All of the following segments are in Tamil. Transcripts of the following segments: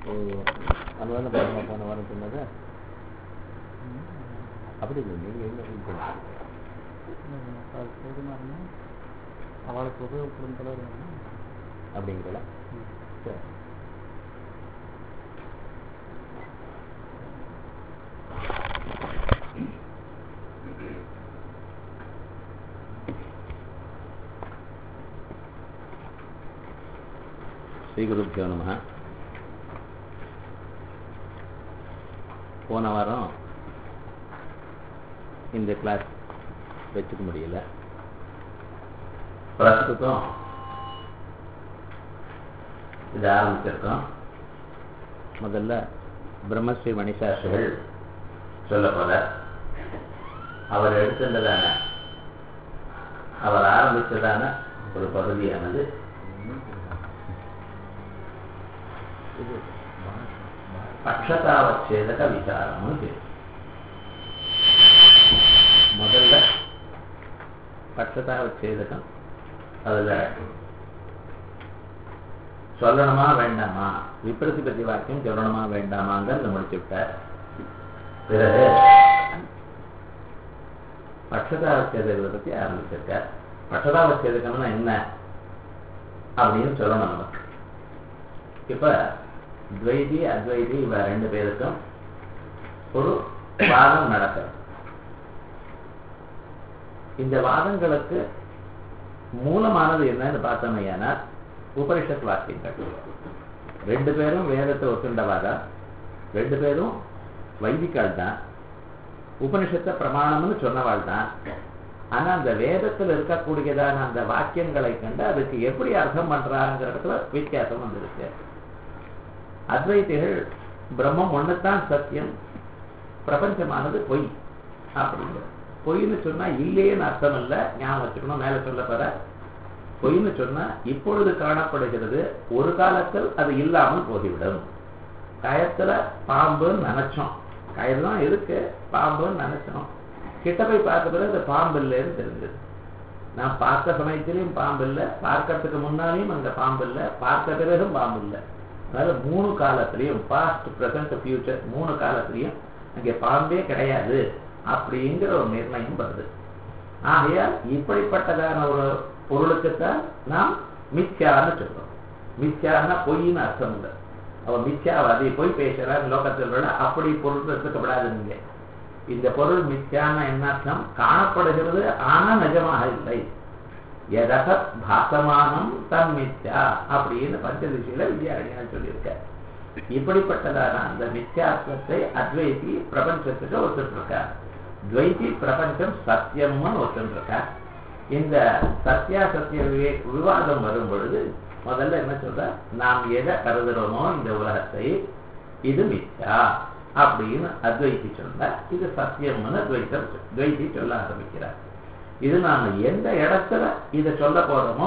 அனுவாத பாருங்க போன வாரம் சொன்னது அப்படி இல்லை நீங்கள் என்ன ஃபீல் பண்ணுறீங்க அது போதுமாருன்னா அவளுக்கு உபயோகப்படும் போல இருக்கணும் அப்படிங்கிறல சரி ஸ்ரீகுருப்பியோ நம போன வாரம் இந்த கிளாஸ் வச்சுக்க முடியல பிரஸ்துதம் இது ஆரம்பிச்சிருக்கோம் முதல்ல பிரம்மஸ்ரீ மணிசாஸ்திரிகள் சொல்ல போல அவர் எடுத்துள்ளதான அவர் ஆரம்பித்ததான ஒரு பகுதியானது இது பட்சதாவச்சேதக விசாரம்னு பேர் முதல்ல பட்சதாவச்சேதகம் அதுல சொல்லணுமா வேண்டாமா விப்ரதிபதி வாக்கியம் சொல்லணுமா வேண்டாமாங்கிறத முடிச்சு விட்டார் பிறகு பட்சதாவச்சேதகத்தை பத்தி ஆரம்பிச்சிருக்கார் பட்சதாவச்சேதகம்னா என்ன அப்படின்னு சொல்லணும் நமக்கு இப்ப துவைதி அத்வைதி இவ ரெண்டு பேருக்கும் ஒரு வாதம் நடக்கிறது இந்த வாதங்களுக்கு மூலமானது என்னன்னு பார்த்தோமையானா உபனிஷத் வாக்கியங்கள் ரெண்டு பேரும் வேதத்தை ஒத்துண்டவாதா ரெண்டு பேரும் வைதிக்கால் தான் உபனிஷத்தை பிரமாணம்னு சொன்னவாள் தான் ஆனா அந்த வேதத்தில் இருக்கக்கூடியதான அந்த வாக்கியங்களை கண்டு அதுக்கு எப்படி அர்த்தம் பண்றாங்கிறதுல வித்தியாசம் வந்திருக்கு அத்வைதிகள் பிரம்மம் ஒண்ணுதான் சத்தியம் பிரபஞ்சமானது பொய் அப்படிங்கிற பொய்ன்னு சொன்னா இல்லையேன்னு அர்த்தம் இல்லை ஞாபகம் வச்சுக்கணும் மேல சொல்ல போற பொய்ன்னு சொன்னா இப்பொழுது காணப்படுகிறது ஒரு காலத்தில் அது இல்லாமல் போய்விடும் கயத்துல பாம்புன்னு நினைச்சோம் கயிறு தான் இருக்கு பாம்புன்னு நினைச்சோம் கிட்ட போய் பார்த்த பிறகு அது பாம்பு இல்லைன்னு தெரிஞ்சது நான் பார்த்த சமயத்திலையும் பாம்பு இல்லை பார்க்கறதுக்கு முன்னாலேயும் அந்த பாம்பு இல்லை பார்த்த பிறகும் பாம்பு இல்லை அதனால மூணு காலத்திலையும் பாஸ்ட் ப்ரெசன்ட் ஃபியூச்சர் மூணு காலத்திலையும் அங்கே பாம்பே கிடையாது அப்படிங்கிற ஒரு நிர்ணயம் வருது ஆகையால் இப்படிப்பட்டதான ஒரு பொருளுக்குத்தான் நாம் மித்யான்னு சொல்றோம் மித்யான்னா பொய்ன்னு அர்த்தம் இல்லை அவன் மித்யாவாதி பொய் பேசுறான் லோகத்தில் விட அப்படி பொருள் எடுத்துக்கப்படாது நீங்க இந்த பொருள் மித்யான்னா என்ன அர்த்தம் காணப்படுகிறது ஆனா நிஜமாக இல்லை எதக பாசமானம் தன் மித்யா அப்படின்னு பஞ்சதிசையில வித்யாரண்யன் சொல்லியிருக்க இப்படிப்பட்டதான அந்த மித்யாத்வத்தை அத்வைதி பிரபஞ்சத்துக்கு ஒத்துட்டு இருக்கார் துவைதி பிரபஞ்சம் சத்தியம்னு ஒத்துட்டு இருக்கார் இந்த சத்தியா சத்திய விவாதம் வரும் பொழுது முதல்ல என்ன சொல்ற நாம் எதை கருதுறோமோ இந்த உலகத்தை இது மித்யா அப்படின்னு அத்வைத்தி சொன்ன இது சத்தியம்னு துவைத்தம் துவைத்தி சொல்ல ஆரம்பிக்கிறார் இது நாம எந்த இடத்துல இதை சொல்ல போறோமோ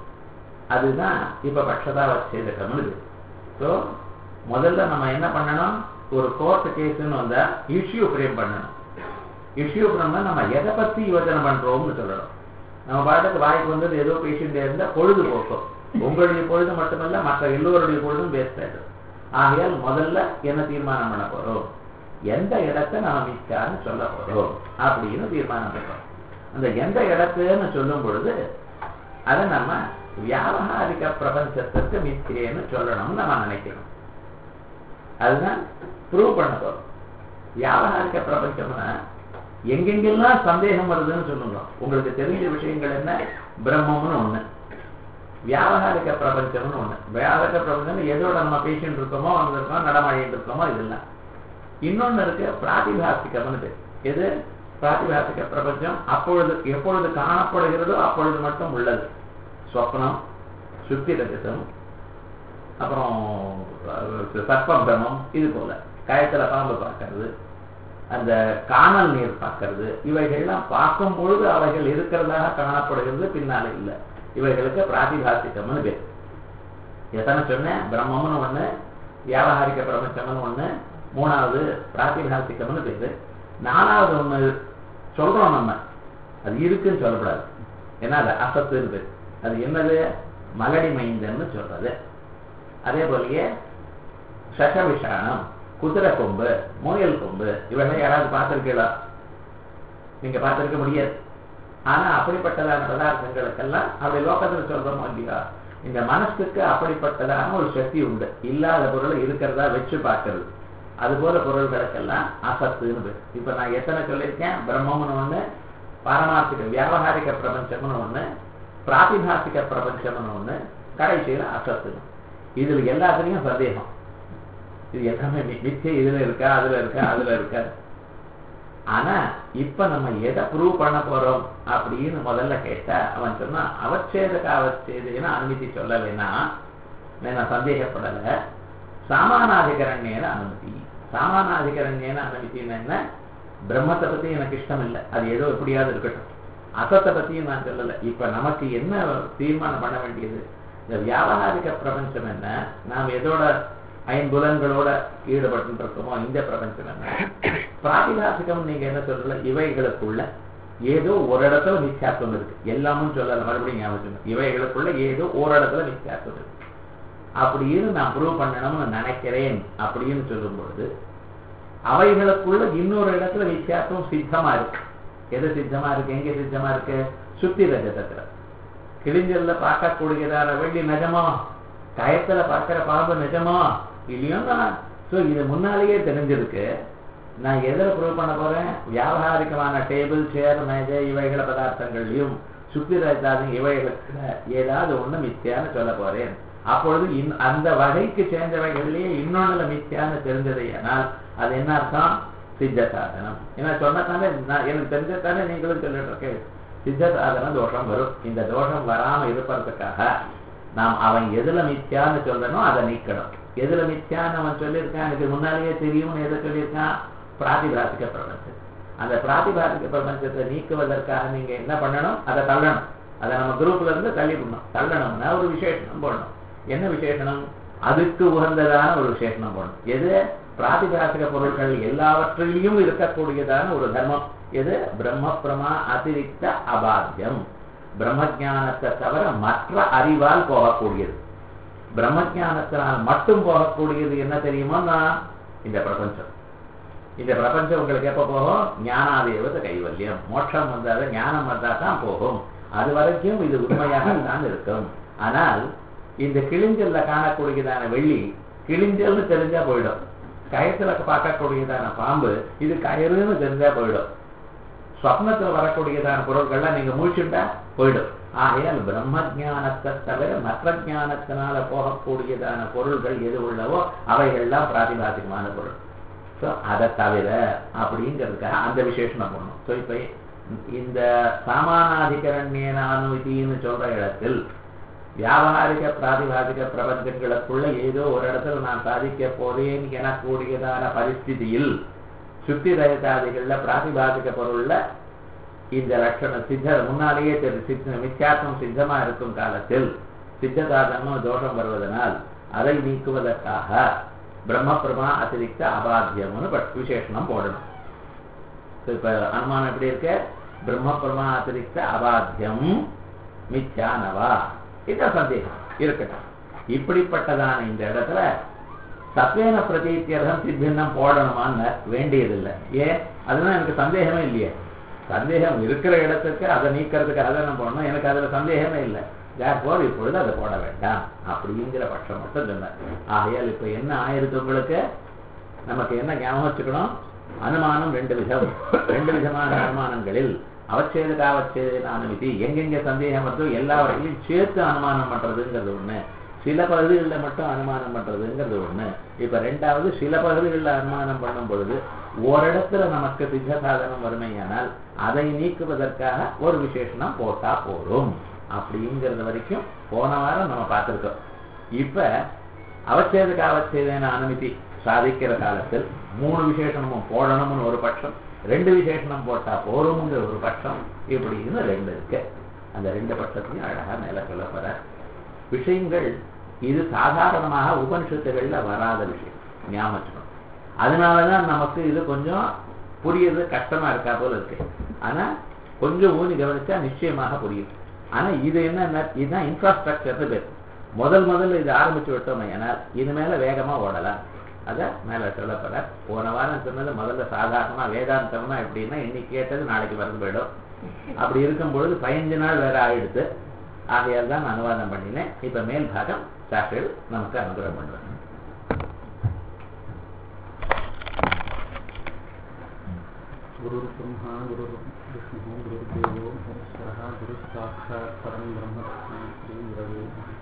அதுதான் இப்ப பட்சதா வச்சேதக்கம்னு ஸோ முதல்ல நம்ம என்ன பண்ணணும் ஒரு கோர்ட் கேஸ்ன்னு வந்தா இஷ்யூ ஃப்ரேம் பண்ணணும் இஷ்யூ ஃப்ரேம்னா நம்ம எதை பத்தி யோசனை பண்றோம்னு சொல்லணும் நம்ம பாட்டுக்கு வாய்க்கு வந்தது ஏதோ பேஷண்ட் இருந்தா பொழுது போக்கும் உங்களுடைய பொழுது மட்டுமல்ல மற்ற எல்லோருடைய பொழுதும் வேஸ்ட் ஆயிடும் ஆகையால் முதல்ல என்ன தீர்மானம் பண்ண போறோம் எந்த இடத்தை நம்ம மிச்சான்னு சொல்ல போறோம் அப்படின்னு தீர்மானம் பண்றோம் அந்த எந்த இடத்துன்னு சொல்லும் பொழுது அதை நம்ம வியாபகாரிக பிரபஞ்சத்திற்கு மிச்சேன்னு சொல்லணும்னு நம்ம நினைக்கணும் அதுதான் ப்ரூவ் பண்ண போறோம் வியாபகாரிக பிரபஞ்சம்னா எங்கெங்கெல்லாம் சந்தேகம் வருதுன்னு சொல்லுங்க உங்களுக்கு தெரிஞ்ச விஷயங்கள் என்ன பிரம்மம்னு ஒண்ணு வியாபகாரிக பிரபஞ்சம்னு ஒண்ணு வியாபக பிரபஞ்சம் எதோட நம்ம பேசிட்டு இருக்கோமோ வந்திருக்கோம் நடமாடிட்டு இருக்கோமோ இதெல்லாம் இன்னொன்னு இருக்கு பிராதிபாசிகம்னு பேர் எது பிராதிபாசிக பிரபஞ்சம் அப்பொழுது எப்பொழுது காணப்படுகிறதோ அப்பொழுது மட்டும் உள்ளது சொப்னம் சுத்தி ரஜதம் அப்புறம் சர்ப்பபிரமம் இது போல கயத்துல பாம்பு பார்க்கறது அந்த காணல் நீர் பார்க்கறது இவைகள்லாம் பார்க்கும் பொழுது அவைகள் இருக்கிறதாக காணப்படுகிறது பின்னால இல்லை இவைகளுக்கு பிராதிபாசிகம்னு பேர் எத்தனை சொன்னேன் பிரம்மம்னு ஒண்ணு வியாபகாரிக பிரபஞ்சம்னு ஒண்ணு மூணாவது பிராதிபாசிகம்னு பேரு நாலாவது ஒண்ணு சொல்றோம் நம்ம அது இருக்குன்னு சொல்லக்கூடாது ஏன்னா அது அசத்துன்னு பேர் அது என்னது மலடி மைந்தன்னு சொல்றது அதே போலயே சசவிஷானம் குதிரை கொம்பு முயல் கொம்பு இவங்களை யாராவது பார்த்திருக்கீங்களா நீங்க பார்த்திருக்க முடியாது ஆனா அப்படிப்பட்டதான பதார்த்தங்களுக்கெல்லாம் அப்படி லோகத்துல சொல்றோமோ இல்லையா இந்த மனசுக்கு அப்படிப்பட்டதான ஒரு சக்தி உண்டு இல்லாத பொருளை இருக்கிறதா வச்சு பார்க்கறது அது போல பொருள்களுக்கெல்லாம் அசத்துன்னு பேர் இப்ப நான் எத்தனை சொல்லியிருக்கேன் பிரம்மம்னு ஒண்ணு பாரமார்த்திக வியாபகாரிக பிரபஞ்சம்னு ஒண்ணு பிராதிபாசிக பிரபஞ்சம்னு ஒண்ணு கடைசியில அசத்துன்னு இதுல எல்லாத்துலயும் சந்தேகம் இது எல்லாமே மி- மிச்சம் இதுல இருக்கா அதுல இருக்கா அதுல இருக்கா ஆனா இப்ப நம்ம எதை ப்ரூவ் பண்ண போறோம் அப்படின்னு முதல்ல கேட்டா அவன் சொன்னா அவச்சேதக அவச்சேதுன்னு அனுமதி சொல்ல வேணாம் நான் சந்தேகப்படல சாமானாதிகரண்யேன அனுமதி சாமானாதிகரண்யேன அனுமதின்னு என்ன பிரம்மத்தை பத்தி எனக்கு இஷ்டம் இல்லை அது ஏதோ எப்படியாவது இருக்கட்டும் அசத்தை பத்தியும் நான் சொல்லல இப்ப நமக்கு என்ன தீர்மானம் பண்ண வேண்டியது இந்த வியாபகாரிக பிரபஞ்சம் என்ன நாம் எதோட ஐம்புலன்களோட ஈடுபட்டு இருக்கோமோ இந்த பிரபஞ்சம் என்ன பிராதிகாசிகம் நீங்க என்ன சொல்லல இவைகளுக்குள்ள ஏதோ ஒரு இடத்துல நித்தியாசம் இருக்கு எல்லாமும் சொல்லல மறுபடியும் ஞாபகம் வச்சுக்கணும். இவைகளுக்குள்ள ஏதோ ஒரு இடத்துல நித்தியாசம் இருக்கு அப்படின்னு நான் ப்ரூவ் பண்ணணும்னு நினைக்கிறேன் அப்படின்னு சொல்லும் பொழுது அவைகளுக்குள்ள இன்னொரு இடத்துல வித்தியாசம் சித்தமா இருக்கு எது சித்தமா இருக்கு எங்க சித்தமா இருக்கு சுத்தி ரஜதத்துல கிழிஞ்சல்ல பார்க்கக்கூடியதான வெள்ளி நிஜமா கயத்துல பார்க்கிற பாம்பு நிஜமா இல்லையோன்னா சோ இது முன்னாலேயே தெரிஞ்சிருக்கு நான் எதில் ப்ரூவ் பண்ண போறேன் வியாபாரிகமான டேபிள் சேர் மேஜை இவைகள பதார்த்தங்கள்லையும் சுத்தி ரஜதாதி இவைகளுக்கு ஏதாவது ஒண்ணு மித்தியான்னு சொல்ல போறேன் அப்பொழுது இன் அந்த வகைக்கு சேர்ந்தவைகள்லயே இன்னொன்னுல மித்தியான்னு தெரிஞ்சது ஆனால் அது என்ன அர்த்தம் சித்த சாதனம் ஏன்னா சொன்னதானே நான் எனக்கு தெரிஞ்சதானே நீங்களும் சொல்லிட்டு இருக்கேன் சித்த சாதன தோஷம் வரும் இந்த தோஷம் வராம இருப்பதற்காக நாம் அவன் எதுல மித்தியான்னு சொல்லணும் அதை நீக்கணும் எதுல மித்தியான்னு அவன் சொல்லியிருக்கான் எனக்கு முன்னாலேயே தெரியும்னு எதை சொல்லியிருக்கான் பிராதிபாசிக பிரபஞ்சம் அந்த பிராதிபாசிக பிரபஞ்சத்தை நீக்குவதற்காக நீங்க என்ன பண்ணணும் அதை தள்ளணும் அதை நம்ம குரூப்ல இருந்து தள்ளி விடணும் தள்ளணும்னா ஒரு விசேஷனம் போடணும் என்ன விசேஷனம் அதுக்கு உகந்ததான ஒரு விசேஷனம் போடணும் எது பிராதிபாசிக பொருட்கள் எல்லாவற்றிலையும் இருக்கக்கூடியதான ஒரு தர்மம் எது பிரம்ம பிரமா அதிரிக்த அபாத்தியம் பிரம்மஜானத்தை தவிர மற்ற அறிவால் போகக்கூடியது பிரம்மஜானத்தினால் மட்டும் போகக்கூடியது என்ன தெரியுமோன்னா இந்த பிரபஞ்சம் இந்த பிரபஞ்சம் உங்களுக்கு எப்ப போகும் ஞானாதேவத கைவல்யம் மோட்சம் வந்தாத ஞானம் வந்தா தான் போகும் அது வரைக்கும் இது உண்மையாக தான் இருக்கும் ஆனால் இந்த கிழிஞ்சல்ல காணக்கூடியதான வெள்ளி கிழிஞ்சல்னு தெரிஞ்சா போயிடும் கயத்துல பார்க்கக்கூடியதான பாம்பு இது கயிறுன்னு தெரிஞ்சா போயிடும் ஸ்வப்னத்துல வரக்கூடியதான பொருட்கள்லாம் நீங்க முழிச்சுட்டா போயிடும் ஆகையால் பிரம்ம ஞானத்தை தவிர மற்ற ஞானத்தினால போகக்கூடியதான பொருள்கள் எது உள்ளவோ அவைகள்லாம் பிராதிபாதிகமான பொருள் ஸோ அதை தவிர அப்படிங்கிறதுக்காக அந்த விசேஷனம் பண்ணணும் ஸோ இப்போ இந்த சாமானாதிகரண்யேன அனுமதின்னு சொல்ற இடத்தில் வியாபாரிக பிராதிபாதிக பிரபஞ்சங்களுக்குள்ள ஏதோ ஒரு இடத்துல நான் சாதிக்க போறேன் எனக்கூடியதான பரிஸ்திதியில் சுத்தி ரயதாதிகள்ல பிராதிபாதிக பொருள்ல இந்த லட்சணம் சித்தர் முன்னாலேயே தெரி சித்த மித்யாத்மம் சித்தமா இருக்கும் காலத்தில் சித்ததாதமும் தோஷம் வருவதனால் அதை நீக்குவதற்காக பிரம்மபிரமா அதிரிக்த அபாத்தியம்னு பட் விசேஷனம் போடணும் இப்ப அனுமானம் எப்படி இருக்கு பிரம்மபிரமா அதிரிக்த அபாத்தியம் மித்யானவா இதான் சந்தேகம் இருக்கட்டும் இப்படிப்பட்டதான இந்த இடத்துல சத்வேன பிரதீத்தியர்த்தம் சித்தின்னம் போடணுமான்னு வேண்டியதில்லை ஏன் அதுதான் எனக்கு சந்தேகமே இல்லையே சந்தேகம் இருக்கிற இடத்துக்கு அதை நீக்கிறதுக்கு அதை நம்ம போடணும் எனக்கு அதுல சந்தேகமே இல்லை தேர்ஃபோர் இப்பொழுது அதை போட வேண்டாம் அப்படிங்கிற பட்சம் மட்டும் சொன்னார் ஆகையால் இப்ப என்ன ஆயிருக்கு உங்களுக்கு நமக்கு என்ன ஞாபகம் வச்சுக்கணும் அனுமானம் ரெண்டு விதம் ரெண்டு விதமான அனுமானங்களில் அவச்சேது காவச்சேது அனுமதி எங்கெங்க சந்தேகம் வருதோ எல்லாவற்றையும் சேர்த்து அனுமானம் பண்றதுங்கிறது ஒண்ணு சில பகுதிகளில் மட்டும் அனுமானம் பண்றதுங்கிறது ஒண்ணு இப்ப ரெண்டாவது சில பகுதிகளில் அனுமானம் பண்ணும் பொழுது ஓரிடத்துல நமக்கு சித்த சாதனம் வறுமையானால் அதை நீக்குவதற்காக ஒரு விசேஷனம் போட்டா போதும் அப்படிங்கிறது வரைக்கும் போன வாரம் நம்ம பார்த்திருக்கோம் இப்ப அவச்சேதுக்கு அவச்சேதன அனுமதி சாதிக்கிற காலத்தில் மூணு விசேஷனமும் போடணும்னு ஒரு பட்சம் ரெண்டு விசேஷனம் போட்டா போரும்ங்கிற ஒரு பட்சம் இப்படின்னு ரெண்டு இருக்கு அந்த ரெண்டு பட்சத்தையும் அழகா மேல சொல்ல போற விஷயங்கள் இது சாதாரணமாக உபனிஷத்துகள்ல வராத விஷயம் ஞாபகம் வச்சுக்கணும். அதனாலதான் நமக்கு இது கொஞ்சம் புரியுது கஷ்டமா இருக்கா போல இருக்கு ஆனா கொஞ்சம் ஊனி கவனிச்சா நிச்சயமாக புரியும் ஆனா இது என்ன இதுதான் இன்ஃப்ராஸ்ட்ரக்சர்னு பேர் முதல் முதல்ல இது ஆரம்பிச்சு விட்டோம் ஏன்னா இது மேல வேகமா ஓடலாம் அத மேல சொல்ல போற போன வாரம் சொன்னது முதல்ல சாதாரணமா வேதாந்தம்னா எப்படின்னா இன்னைக்கு கேட்டது நாளைக்கு மறந்து போயிடும் அப்படி இருக்கும் பொழுது பதினஞ்சு நாள் வேற ஆயிடுத்து ஆகையால் தான் நான் அனுவாதம் பண்ணினேன் இப்ப மேல் பாகம் சாஸ்திரிகள் நமக்கு அனுகிரகம் பண்ணுவாங்க गुरुर्ब्रह्मा गुरुर्विष्णुः गुरुर्देवो महेश्वरः गुरुः साक्षात् परं ब्रह्म तस्मै श्रीगुरवे नमः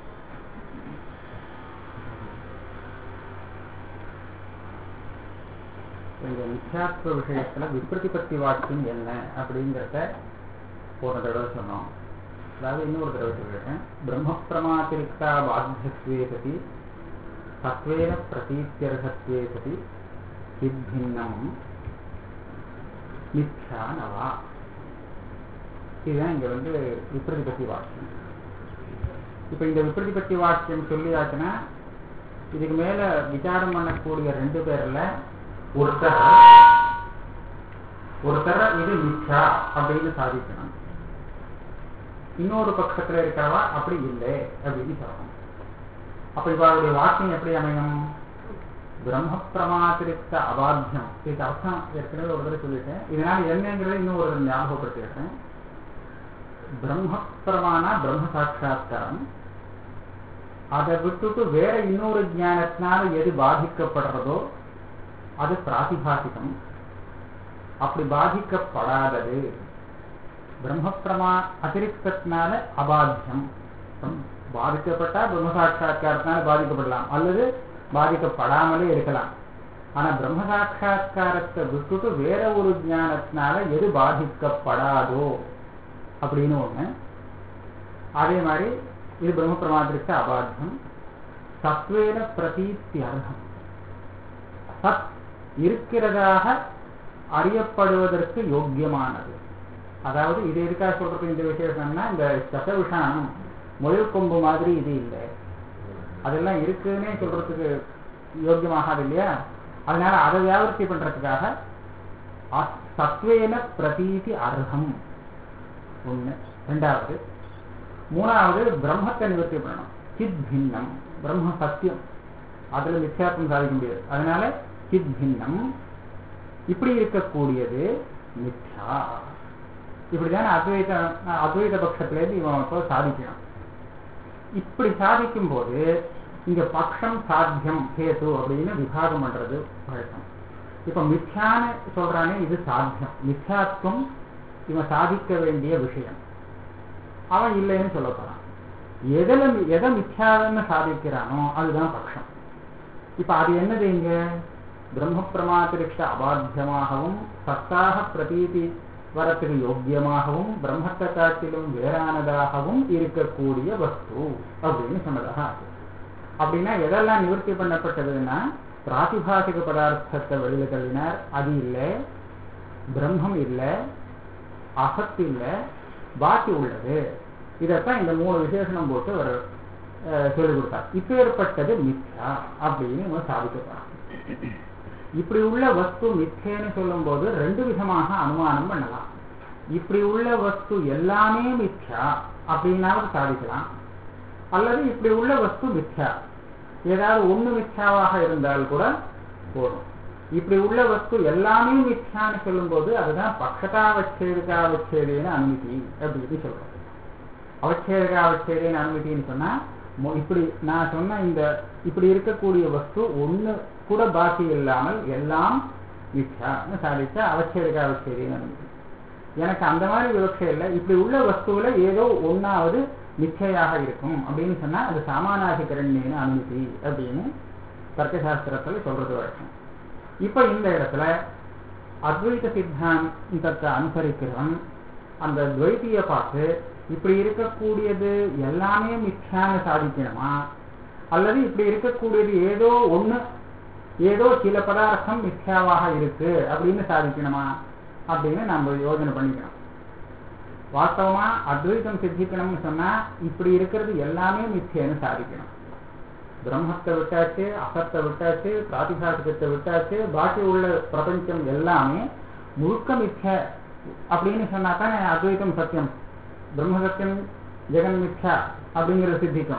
இந்த மித்யாத்வ விஷயத்துல விப்ரதிபத்தி வாக்கியம் என்ன அப்படிங்கிறத போன தடவை சொன்னோம் அதாவது இன்னொரு தடவை சொல்லிட்டேன் பிரம்ம பிரமாத்திரிக்தா பாத்தியத்வே சதி சத்வேன பிரதீத்தியர்ஹத்வே சதி சித்தின்னம் மித்யா நவா இதுதான் இங்க வந்து விப்ரதிபத்தி வாக்கியம் இப்ப இந்த விப்ரதிபத்தி வாக்கியம் சொல்லியாச்சுன்னா இதுக்கு மேல விசாரம் பண்ணக்கூடிய ரெண்டு பேர்ல ஒருத்தர் ஒருத்தர் இது மித்யா அப்படின்னு சாதிக்கணும் இன்னொரு பட்சத்துல இருக்கிறவா அப்படி இல்லை அப்படின்னு சொல்லணும் அப்ப இப்ப அவருடைய வாக்கியம் எப்படி அமையும் பிரம்ம பிரமாத்திரிக்த அபாத்தியம் இதுக்கு அர்த்தம் ஏற்கனவே ஒரு தடவை சொல்லிட்டேன் இதனால என்னங்கிறத இன்னும் ஒரு ஞாபகப்படுத்திடுறேன் பிரம்ம பிரமாணா பிரம்ம சாட்சா்காரம் அதை விட்டுட்டு வேற இன்னொரு ஞானத்தினால எது பாதிக்கப்படுறதோ அது பிராதிபாசிகம் அப்படி பாதிக்கப்படாதது பிரம்ம பிரமா அதிருப்தத்தினால அபாத்தியம் பாதிக்கப்பட்டா பிரம்ம சாட்சா்காரத்தினால பாதிக்கப்படலாம் அல்லது பாதிக்கப்படாமலே இருக்கலாம் ஆனா பிரம்ம சாட்சா்காரத்தை விட்டுட்டு வேற ஒரு ஞானத்தினால எது பாதிக்கப்படாதோ அப்படின்னு ஒண்ணு அதே மாதிரி இது பிரம்ம பிரமாத்திரிக்க அபாத்தியம் சத்வேன பிரதீத்தி அர்த்தம் சத் இருக்கிறதாக அறியப்படுவதற்கு யோக்கியமானது அதாவது இது எதுக்காக சொல்றது இந்த விசேஷம்னா இந்த சசவிஷானம் முயல் கொம்பு மாதிரி இது இல்லை அதெல்லாம் இருக்குன்னே சொல்றதுக்கு யோக்கியமாகாது இல்லையா அதனால அதை வியாபர்த்தி பண்றதுக்காக சத்வேன பிரதீதி அர்ஹம் ஒண்ணு ரெண்டாவது மூணாவது பிரம்மத்தை நிவர்த்தி பண்ணணும் சித் பின்னம் பிரம்ம சத்தியம் அதுல மித்யாத்வம் சாதிக்க முடியாது அதனால சித் பின்னம் இப்படி இருக்கக்கூடியது மித்யா இப்படிதானே அத்வைத அத்வைத பட்சத்திலேருந்து இவன் இப்போ சாதிக்கணும் இப்படி சாதிக்கும் போது இங்க பக்ஷம் சாத்தியம் கேது அப்படின்னு விபாகம் பண்றது வழக்கம் இப்ப மித்யான்னு சொல்றானே இது சாத்தியம் மித்யாத்வம் இவன் சாதிக்க வேண்டிய விஷயம் அவன் இல்லைன்னு சொல்ல போறான் எதில் எதை மித்யான்னு சாதிக்கிறானோ அதுதான் பக்ஷம் இப்ப அது என்னது இங்க பிரம்ம பிரமாத்திரிஷ்ட அபாத்தியமாகவும் சத்தாக பிரதீதி வரத்துக்கு யோக்கியமாகவும் பிரம்மத்தை காட்டிலும் வேறானதாகவும் இருக்கக்கூடிய வஸ்து அப்படின்னு சொன்னதாக அப்படின்னா எதெல்லாம் நிவர்த்தி பண்ணப்பட்டதுன்னா பிராதிபாசிக பதார்த்தத்தை வெளியில தள்ளினார் அது இல்லை பிரம்மம் இல்லை அசத்து இல்லை பாக்கி உள்ளது இதைத்தான் இந்த மூணு விசேஷனம் போட்டு அவர் சொல்லிக் கொடுத்தார் இப்பேற்பட்டது மித்யா அப்படின்னு இவன் சாதிக்கப்படுறான் இப்படி உள்ள வஸ்து மித்தேன்னு சொல்லும் போது ரெண்டு விதமாக அனுமானம் பண்ணலாம் இப்படி உள்ள வஸ்து எல்லாமே மித்யா அப்படின்னாவது சாதிக்கலாம் அல்லது இப்படி உள்ள வஸ்து மித்யா ஏதாவது ஒண்ணு மித்யாவாக இருந்தால் கூட போதும் இப்படி உள்ள வஸ்து எல்லாமே மித்யான்னு சொல்லும் போது அதுதான் பக்ஷதா வச்சேதுக்கா வச்சேதுன்னு அனுமதி அப்படின்னு சொல்றோம் அவச்சேதுக்கா வச்சேதுன்னு அனுமதின்னு சொன்னா இப்படி நான் சொன்ன இந்த இப்படி இருக்கக்கூடிய வஸ்து ஒண்ணு கூட பாக்கி இல்லாமல் எல்லாம் மித்யான்னு சாதிச்சா அவச்சேதுக்கா வச்சேதுன்னு அனுமதி எனக்கு அந்த மாதிரி விவக்ஷை இல்லை இப்படி உள்ள வஸ்துவில ஏதோ ஒன்னாவது மிச்சையாக இருக்கும் அப்படின்னு சொன்னா அது சாமானாதிகரண்யன்னு அனுமதி அப்படின்னு தர்க்கசாஸ்திரத்துல சொல்றது வழக்கம் இப்ப இந்த இடத்துல அத்வைத சித்தாந்தத்தை அனுசரிக்கிறவன் அந்த துவைத்திய பார்த்து இப்படி இருக்கக்கூடியது எல்லாமே மித்யான்னு சாதிக்கணுமா அல்லது இப்படி இருக்கக்கூடியது ஏதோ ஒண்ணு ஏதோ சில பதார்த்தம் மித்யாவாக இருக்கு அப்படின்னு சாதிக்கணுமா அப்படின்னு நம்ம யோஜனை பண்ணிக்கணும் வாஸ்தவமா அத்வைதம் சித்திக்கணும்னு சொன்னா இப்படி இருக்கிறது எல்லாமே மித்தியன்னு சாதிக்கணும் பிரம்மத்தை விட்டாச்சு அசத்தை விட்டாச்சு பிராதிசாசிகத்தை விட்டாச்சு பாக்கி உள்ள பிரபஞ்சம் எல்லாமே முழுக்க மித்ய அப்படின்னு சொன்னா தானே அத்வைதம் சத்தியம் பிரம்ம சத்தியம் ஜெகன் மித்யா அப்படிங்கிறது சித்திக்கும்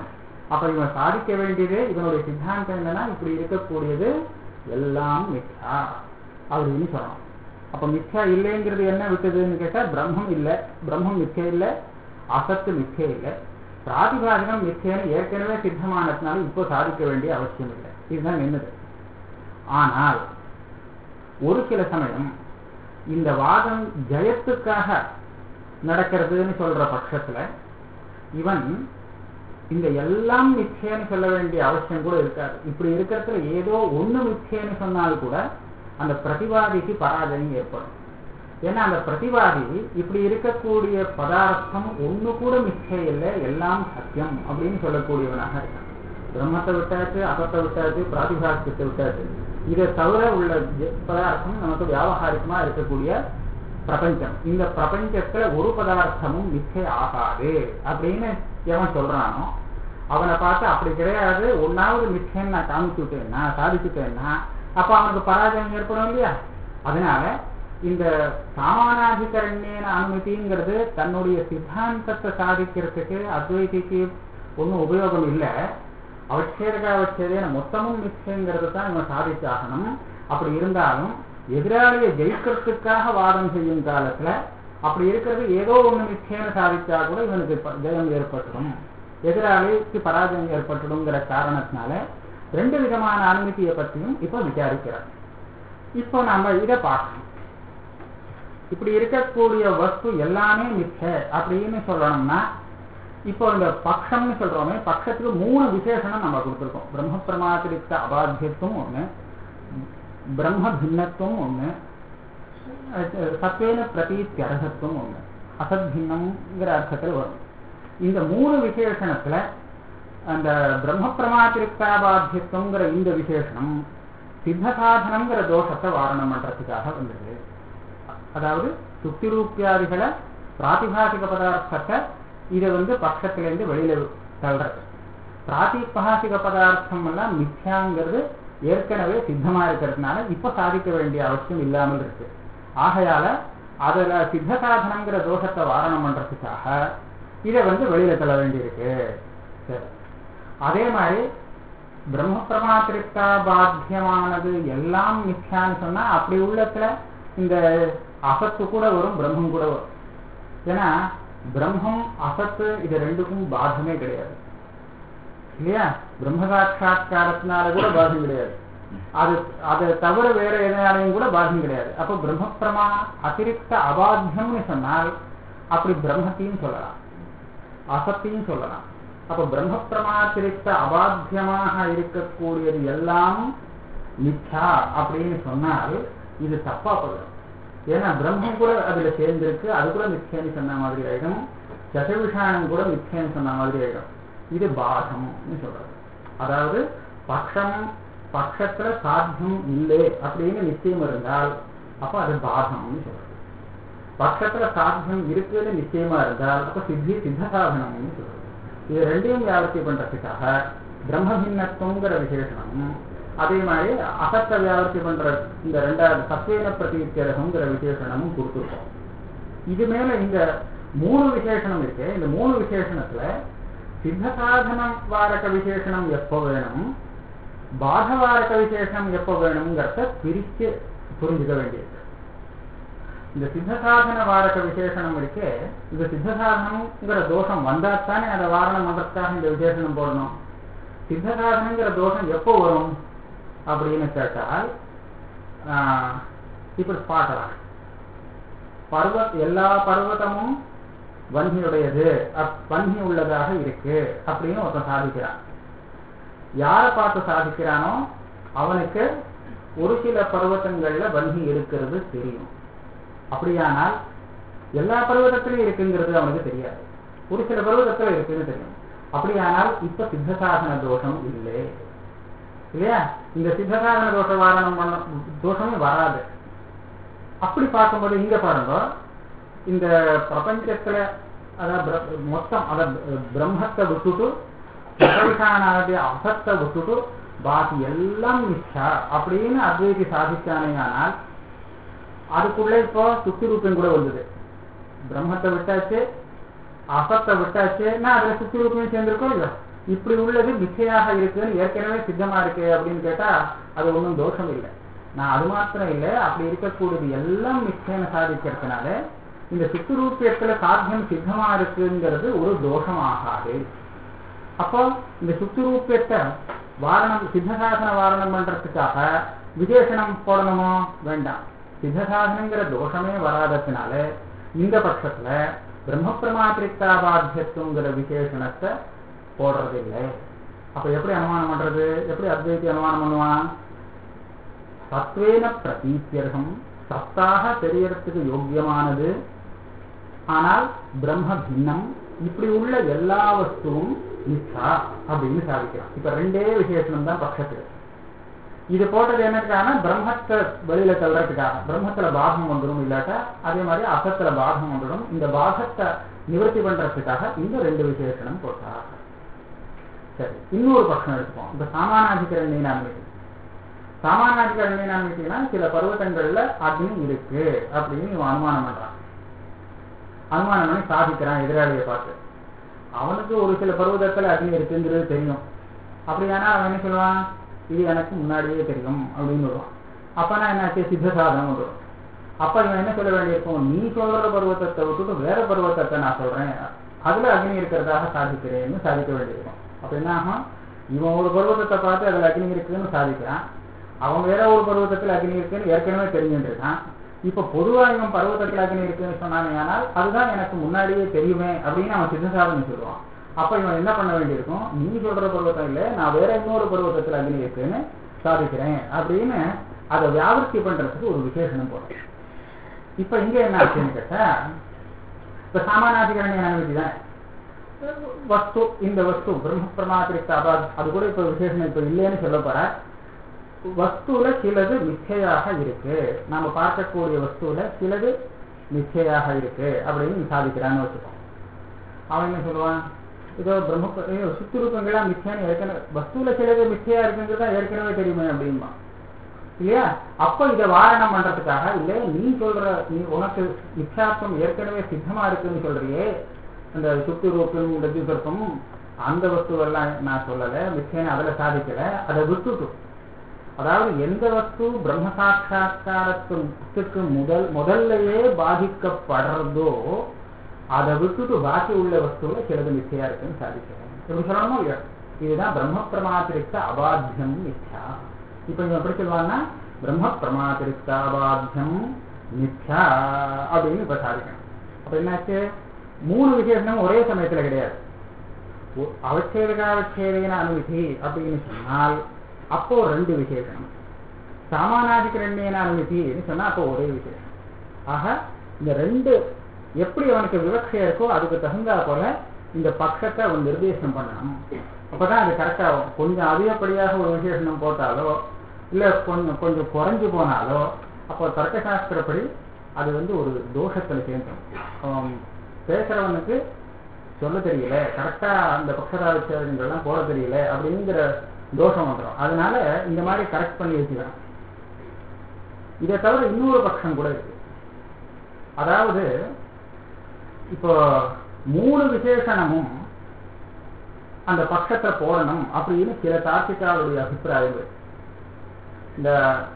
அப்ப இவன் சாதிக்க வேண்டியது இவனுடைய சித்தாந்தம் என்னன்னா இப்படி இருக்கக்கூடியது எல்லாம் மித்யா அப்படின்னு சொல்லணும் அப்ப மித்யா இல்லைங்கிறது என்ன விட்டதுன்னு கேட்டா பிரம்மம் இல்லை பிரம்மம் மிச்சை இல்லை அசத்து மிச்சை இல்லை பிராதிபாதிகம் மிச்சைன்னு ஏற்கனவே சித்தமானதுனால இப்போ சாதிக்க வேண்டிய அவசியம் இல்லை இதுதான் என்னது ஆனால் ஒரு சில சமயம் இந்த வாதம் ஜெயத்துக்காக நடக்கிறதுன்னு சொல்ற பட்சத்துல இவன் இந்த எல்லாம் மிச்சேன்னு சொல்ல வேண்டிய அவசியம் கூட இருக்காது இப்படி இருக்கிறதுல ஏதோ ஒண்ணு மிச்சேன்னு சொன்னால் கூட அந்த பிரதிவாதிக்கு பராஜயம் ஏற்படும் ஏன்னா அந்த பிரதிவாதி இப்படி இருக்கக்கூடிய பதார்த்தம் ஒண்ணு கூட மிச்சம் இல்லை எல்லாம் சத்தியம் அப்படின்னு சொல்லக்கூடியவனாக இருக்கான் பிரம்மத்தை விட்டாச்சு அகத்தை விட்டாச்சு பிராதிபாசியத்தை விட்டாச்சு இதை தவிர உள்ள ஜ- பதார்த்தம் நமக்கு வியாபகாரிகமா இருக்கக்கூடிய பிரபஞ்சம் இந்த பிரபஞ்சத்துல ஒரு பதார்த்தமும் மிச்சை ஆகாது அப்படின்னு எவன் சொல்றானோ அவனை பார்த்து அப்படி கிடையாது ஒன்னாவது மிச்சம் நான் காமிச்சு விட்டேன்னா சாதிச்சுட்டேன்னா அப்ப அவனுக்கு பராஜயம் ஏற்படும் இல்லையா அதனால இந்த சாமானாதிகரண்யன அனுமதிங்கிறது தன்னுடைய சித்தாந்தத்தை சாதிக்கிறதுக்கு அத்வைதிக்கு ஒன்றும் உபயோகம் இல்லை அவச்சேதகாவச்சேதேன மொத்தமும் மிச்சங்கிறது தான் இவன் சாதிச்சாகணும் அப்படி இருந்தாலும் எதிராளியை ஜெயிக்கிறதுக்காக வாதம் செய்யும் காலத்துல அப்படி இருக்கிறது ஏதோ ஒண்ணு மிச்சேன்னு சாதிச்சா கூட இவனுக்கு ப- ஜெயம் ஏற்பட்டுடும் எதிராளிக்கு பராஜயம் ஏற்பட்டுடுங்கிற காரணத்தினால ரெண்டு விதமான அனுமதியை பற்றியும் இப்போ விசாரிக்கிறார் இப்போ நாம இதை பார்க்கணும் இப்படி இருக்கக்கூடிய வஸ்து எல்லாமே மிச்ச அப்படின்னு சொல்லணும்னா இப்போ இந்த பக்ஷம்னு சொல்றோமே பக்ஷத்துக்கு மூணு விசேஷணம் நம்ம கொடுத்துருக்கோம் பிரம்ம பிரமாத்திரித்த அபாத்தியத்துவம் ஒண்ணு பிரம்ம பின்னத்துவம் ஒண்ணு அஹ் சத்வேன பிரதீத்தியர்ஹத்துவம் ஒண்ணு அசத் பின்னம்ங்கிற அர்த்தத்தில் வரும் இந்த மூணு விசேஷணத்துல அந்த பிரம்ம பிரமாத்திரிக்தாபாத்தியத்துவங்கிற இந்த விசேஷணம் சித்த சாதனங்கிற தோஷத்தை வாரணம் பண்றதுக்காக வந்தது அதாவது சுக்தி ரூபியாதிகளை பிராதிபாசிக பதார்த்தத்தை இதை வந்து பட்சத்திலேருந்து வெளியில தள்ளுறது பிராதிபாசிக பதார்த்தம் எல்லாம் மித்யாங்கிறது ஏற்கனவே சித்தமா இருக்கிறதுனால இப்ப சாதிக்க வேண்டிய அவசியம் இல்லாமல் இருக்கு ஆகையால அதுல சித்த சாதனங்கிற தோஷத்தை வாரணம் பண்றதுக்காக இதை வந்து வெளியில தள்ள வேண்டியிருக்கு சரி அதே மாதிரி பிரம்ம பிரமாத்திரிக்கா பாத்தியமானது எல்லாம் மித்யான்னு சொன்னா அப்படி உள்ளத்துல இந்த அசத்து கூட வரும் பிரம்மம் கூட வரும் ஏன்னா பிரம்மம் அசத்து இது ரெண்டுக்கும் பாதமே கிடையாது இல்லையா பிரம்ம சாட்சா்காரத்தினால கூட பாதம் கிடையாது அது அதை தவிர வேற எதனாலையும் கூட பாதம் கிடையாது அப்போ பிரம்மப்பிரமா அதிரிக்த அபாத்தியம்னு சொன்னால் அப்படி பிரம்மத்தையும் சொல்லலாம் அசத்தையும் சொல்லலாம் அப்ப பிரம்ம பிரமாத்திரிக்த அபாத்தியமாக இருக்கக்கூடியது எல்லாம் மித்யா அப்படின்னு சொன்னால் இது தப்பா போயிடும் ஏன்னா பிரம்மம் கூட அதுல சேர்ந்திருக்கு அது கூட மித்யான்னு சொன்ன மாதிரி ஆயிடும் சசவிஷானம் கூட மித்யான்னு சொன்ன மாதிரி ஆயிடும் இது பாதம்னு சொல்றது அதாவது பக்ஷம் பட்சத்துல சாத்தியம் இல்லை அப்படின்னு நிச்சயம் இருந்தால் அப்ப அது பாதம்னு சொல்றது பட்சத்துல சாத்தியம் இருக்குன்னு நிச்சயமா இருந்தால் அப்ப சித்தி சித்த சாதனம்னு சொல்றது இது ரெண்டையும் வியாபத்தி பண்றதுக்காக பிரம்மபின்னத்துவங்கிற விசேஷனம் அதே மாதிரி அசத்த வியாபத்தி பண்ற இந்த ரெண்டாவது சத்வேன பிரதித்தியரகம்ங்கிற விசேஷனமும் கொடுத்துருக்கோம் இது மேல இந்த மூணு விசேஷனம் இருக்கு இந்த மூணு விசேஷணத்துல சித்த சாதனம் வாரக விசேஷனம் எப்போ வேணும் பாதவாரக விசேஷனம் எப்போ வேணுங்கிறத பிரிச்சு புரிஞ்சுக்க வேண்டியது இந்த சித்தசாதன வாரக விசேஷனம் இருக்கு இந்த சித்தசாதனம்ங்கிற தோஷம் வந்தாத்தானே அதை வாரணம் பண்றதுக்காக இந்த விசேஷனம் போடணும் சித்தசாதனங்கிற தோஷம் எப்போ வரும் அப்படின்னு கேட்டால் ஆஹ், இப்படி பார்க்கலாம் பர்வத் எல்லா பர்வதமும் வன்னியுடையது அப்- வன்னி உள்ளதாக இருக்கு அப்படின்னு ஒருத்தன் சாதிக்கிறான் யாரை பார்த்து சாதிக்கிறானோ அவனுக்கு ஒரு சில பர்வதங்கள்ல வன்னி இருக்கிறது தெரியும் அப்படியானால் எல்லா பர்வதத்திலும் இருக்குங்கிறது அவனுக்கு தெரியாது ஒரு சில பர்வதத்துல இருக்குன்னு தெரியும் அப்படியானால் இப்ப சித்தசாதன தோஷம் இல்லை இல்லையா இந்த சித்தசாதன தோஷ வாரணம் பண்ண தோஷமே வராது அப்படி பார்க்கும்போது இங்க பாருங்க இந்த பிரபஞ்சத்துல அதாவது பிர- மொத்தம் அத பிரம்மத்தை விட்டுட்டு பிரபவிஷானாதி அசத்தை விட்டுட்டு பாக்கி எல்லாம் மிச்சா அப்படின்னு அத்வைதி சாதிச்சானே ஆனால் அதுக்குள்ள இப்போ சுத்தி ரூபம் கூட வந்தது பிரம்மத்தை விட்டாச்சு அசத்தை விட்டாச்சுன்னா அதுல சுத்தி ரூபம் சேர்ந்திருக்கோம் இல்லையோ இப்படி உள்ளது மிச்சையாக இருக்குன்னு ஏற்கனவே சித்தமா இருக்கு அப்படின்னு கேட்டா அது ஒன்றும் தோஷம் இல்லை நான் அது மாத்திரம் இல்லை அப்படி இருக்கக்கூடியது எல்லாம் மிச்சைன்னு சாதிக்கிறதுனால இந்த சுத்துரூபியத்துல சாத்தியம் சித்தமா இருக்குங்கிறது ஒரு தோஷம் ஆகாது அப்போ இந்த சுத்துரூபியத்தை வாரணம் சித்தசாசன வாரணம் பண்றதுக்காக விசேஷனம் போடணுமோ வேண்டாம் சித்தசாசனங்கிற தோஷமே வராததுனால இந்த பட்சத்துல பிரம்ம பிரமாத்திரிகாபாத்தியத்துவங்கிற விசேஷணத்தை போடுறதில்லை அப்ப எப்படி அனுமானம் பண்றது எப்படி அத்வைத்தி அனுமானம் பண்ணுவான் சத்வேன பிரதீத்தியர்கம் சத்தாக தெரியறதுக்கு யோக்கியமானது ஆனால் பிரம்ம பின்னம் இப்படி உள்ள எல்லா வஸ்துவும் மிச்சா அப்படின்னு சாதிக்கிறான் இப்ப ரெண்டே விசேஷனம் தான் பட்சத்துக்கு இது போட்டது என்னக்கான பிரம்மத்தை வெளியில தள்ளுறதுக்காக பிரம்மத்துல பாகம் வந்துடும் இல்லாட்டா அதே மாதிரி அசத்துல பாகம் வந்துடும் இந்த பாகத்தை நிவர்த்தி பண்றதுக்காக இந்த ரெண்டு விசேஷனம் போட்டா சரி இன்னொரு பட்சம் எடுத்துப்போம் இப்ப சாமானாதிகரணி நான்மிதி சாமானாதிகரணி நான்மிதினா சில பருவத்தங்கள்ல அக்னி இருக்கு அப்படின்னு இவன் அனுமானம் பண்றான் அனுமானம் பண்ணி சாதிக்கிறான் எதிராளியை பார்த்து அவனுக்கு ஒரு சில பருவதத்துல அக்னி இருக்குங்கிறது தெரியும் அப்படியானா அவன் என்ன சொல்லுவான் இது எனக்கு முன்னாடியே தெரியும் அப்படின்னு வருவான் அப்பனா என்னாச்சு சித்த சாதனம் வந்துடும் அப்ப இவன் என்ன சொல்ல வேண்டியிருக்கும் நீ சொல்ற பருவத்தத்தை விட்டுட்டு வேற பருவத்தத்தை நான் சொல்றேன் அதுல அக்னி இருக்கிறதாக சாதிக்கிறேன்னு சாதிக்க வேண்டியிருக்கும் அப்ப என்ன ஆகும் இவன் ஒரு பருவத்தத்தை பார்த்து அதுல அக்னி இருக்குன்னு சாதிக்கிறான் அவன் வேற ஒரு பருவத்தத்துல அக்னி இருக்குன்னு ஏற்கனவே தெரிஞ்சுட்டு இருக்கான் இப்ப பொதுவா இவன் பருவத்தத்துல அக்னி இருக்குன்னு சொன்னானே ஆனால் அதுதான் எனக்கு முன்னாடியே தெரியுமே அப்படின்னு அவன் சித்தசாதனை சொல்லுவான் அப்ப இவன் என்ன பண்ண வேண்டியிருக்கும் நீ சொல்ற பருவத்தம் இல்லை நான் வேற இன்னொரு பருவத்தத்துல அக்னி இருக்குன்னு சாதிக்கிறேன் அப்படின்னு அதை வியாபர்த்தி பண்றதுக்கு ஒரு விசேஷனம் போடும் இப்ப இங்க என்ன ஆச்சுன்னு கேட்டா இப்ப சாமானாதிகரணி அனுமதி தான் வஸ்து இந்த வஸ்து பிரம்ம பிரமாத்திரிக்க அபாத் அது கூட இப்ப விசேஷம் இப்ப இல்லைன்னு சொல்ல போற வஸ்துல சிலது மிச்சையாக இருக்கு நாம பார்க்கக்கூடிய வஸ்துல சிலது மிச்சையாக இருக்கு அப்படின்னு சாதிக்கிறான்னு வச்சுக்கோம் அவன் என்ன சொல்லுவான் இதோ பிரம்ம சுத்துரூபங்களா மிச்சைன்னு ஏற்கனவே வஸ்துல சிலது மிச்சையா இருக்குங்கிறதா ஏற்கனவே தெரியுமே அப்படின்பா இல்லையா அப்ப இதை வாரணம் பண்றதுக்காக இல்ல நீ சொல்ற நீ உனக்கு மிச்சார்த்தம் ஏற்கனவே சித்தமா இருக்குன்னு சொல்றியே அந்த சுத்து ரூபம் ரஜு சர்ப்பம் அந்த வஸ்துவெல்லாம் நான் சொல்லல மிச்சேன்னு அதுல சாதிக்கல அதை விட்டுட்டு அதாவது எந்த வஸ்து பிரம்ம சாட்சா்காரத்துக்கு முதல் முதல்லயே பாதிக்கப்படுறதோ அதை விட்டுட்டு பாக்கி உள்ள வஸ்துல சிலது மிச்சையா இருக்குன்னு சாதிக்கிறேன் எப்படி சொல்லணுமோ இல்லையா இதுதான் பிரம்ம பிரமாத்திரிக்க அபாத்தியம் மிச்சா இப்ப இவன் எப்படி சொல்லுவான்னா பிரம்ம பிரமாத்திரிக்காபாத்தியம் மிச்சா அப்படின்னு இப்ப சாதிக்கணும் அப்ப என்னாச்சு மூணு விசேஷம் ஒரே சமயத்துல கிடையாது அவச்சேதகாவச்சேதன அனுமதி அப்படின்னு சொன்னால் அப்போ ரெண்டு விசேஷம் சாமானாதிகரண்யன அனுமதின்னு சொன்னா அப்போ ஒரே விசேஷம் ஆக இந்த ரெண்டு எப்படி அவனுக்கு விவக்ஷையா இருக்கோ அதுக்கு தகுந்தா போல இந்த பட்சத்தை அவன் நிர்தேசனம் பண்ணணும் அப்பதான் அது கரெக்டா ஆகும் கொஞ்சம் அதிகப்படியாக ஒரு விசேஷனம் போட்டாலோ இல்ல கொஞ்சம் கொஞ்சம் குறைஞ்சு போனாலோ அப்போ தர்க்கசாஸ்திரப்படி அது வந்து ஒரு தோஷத்துல சேர்ந்துடும் பேசுறவனுக்கு சொல்ல தெரியல கரெக்டா அந்த பக்ஷராட்சியங்கள்லாம் போட தெரியல அப்படிங்கிற தோஷம் வந்துடும் அதனால இந்த மாதிரி கரெக்ட் பண்ணி வச்சுக்கிறான் இதை தவிர இன்னொரு பட்சம் கூட இருக்கு அதாவது இப்போ மூணு விசேஷணமும் அந்த பட்சத்தை போடணும் அப்படின்னு சில தார்த்திகாவுடைய அபிப்பிராயங்கள் இந்த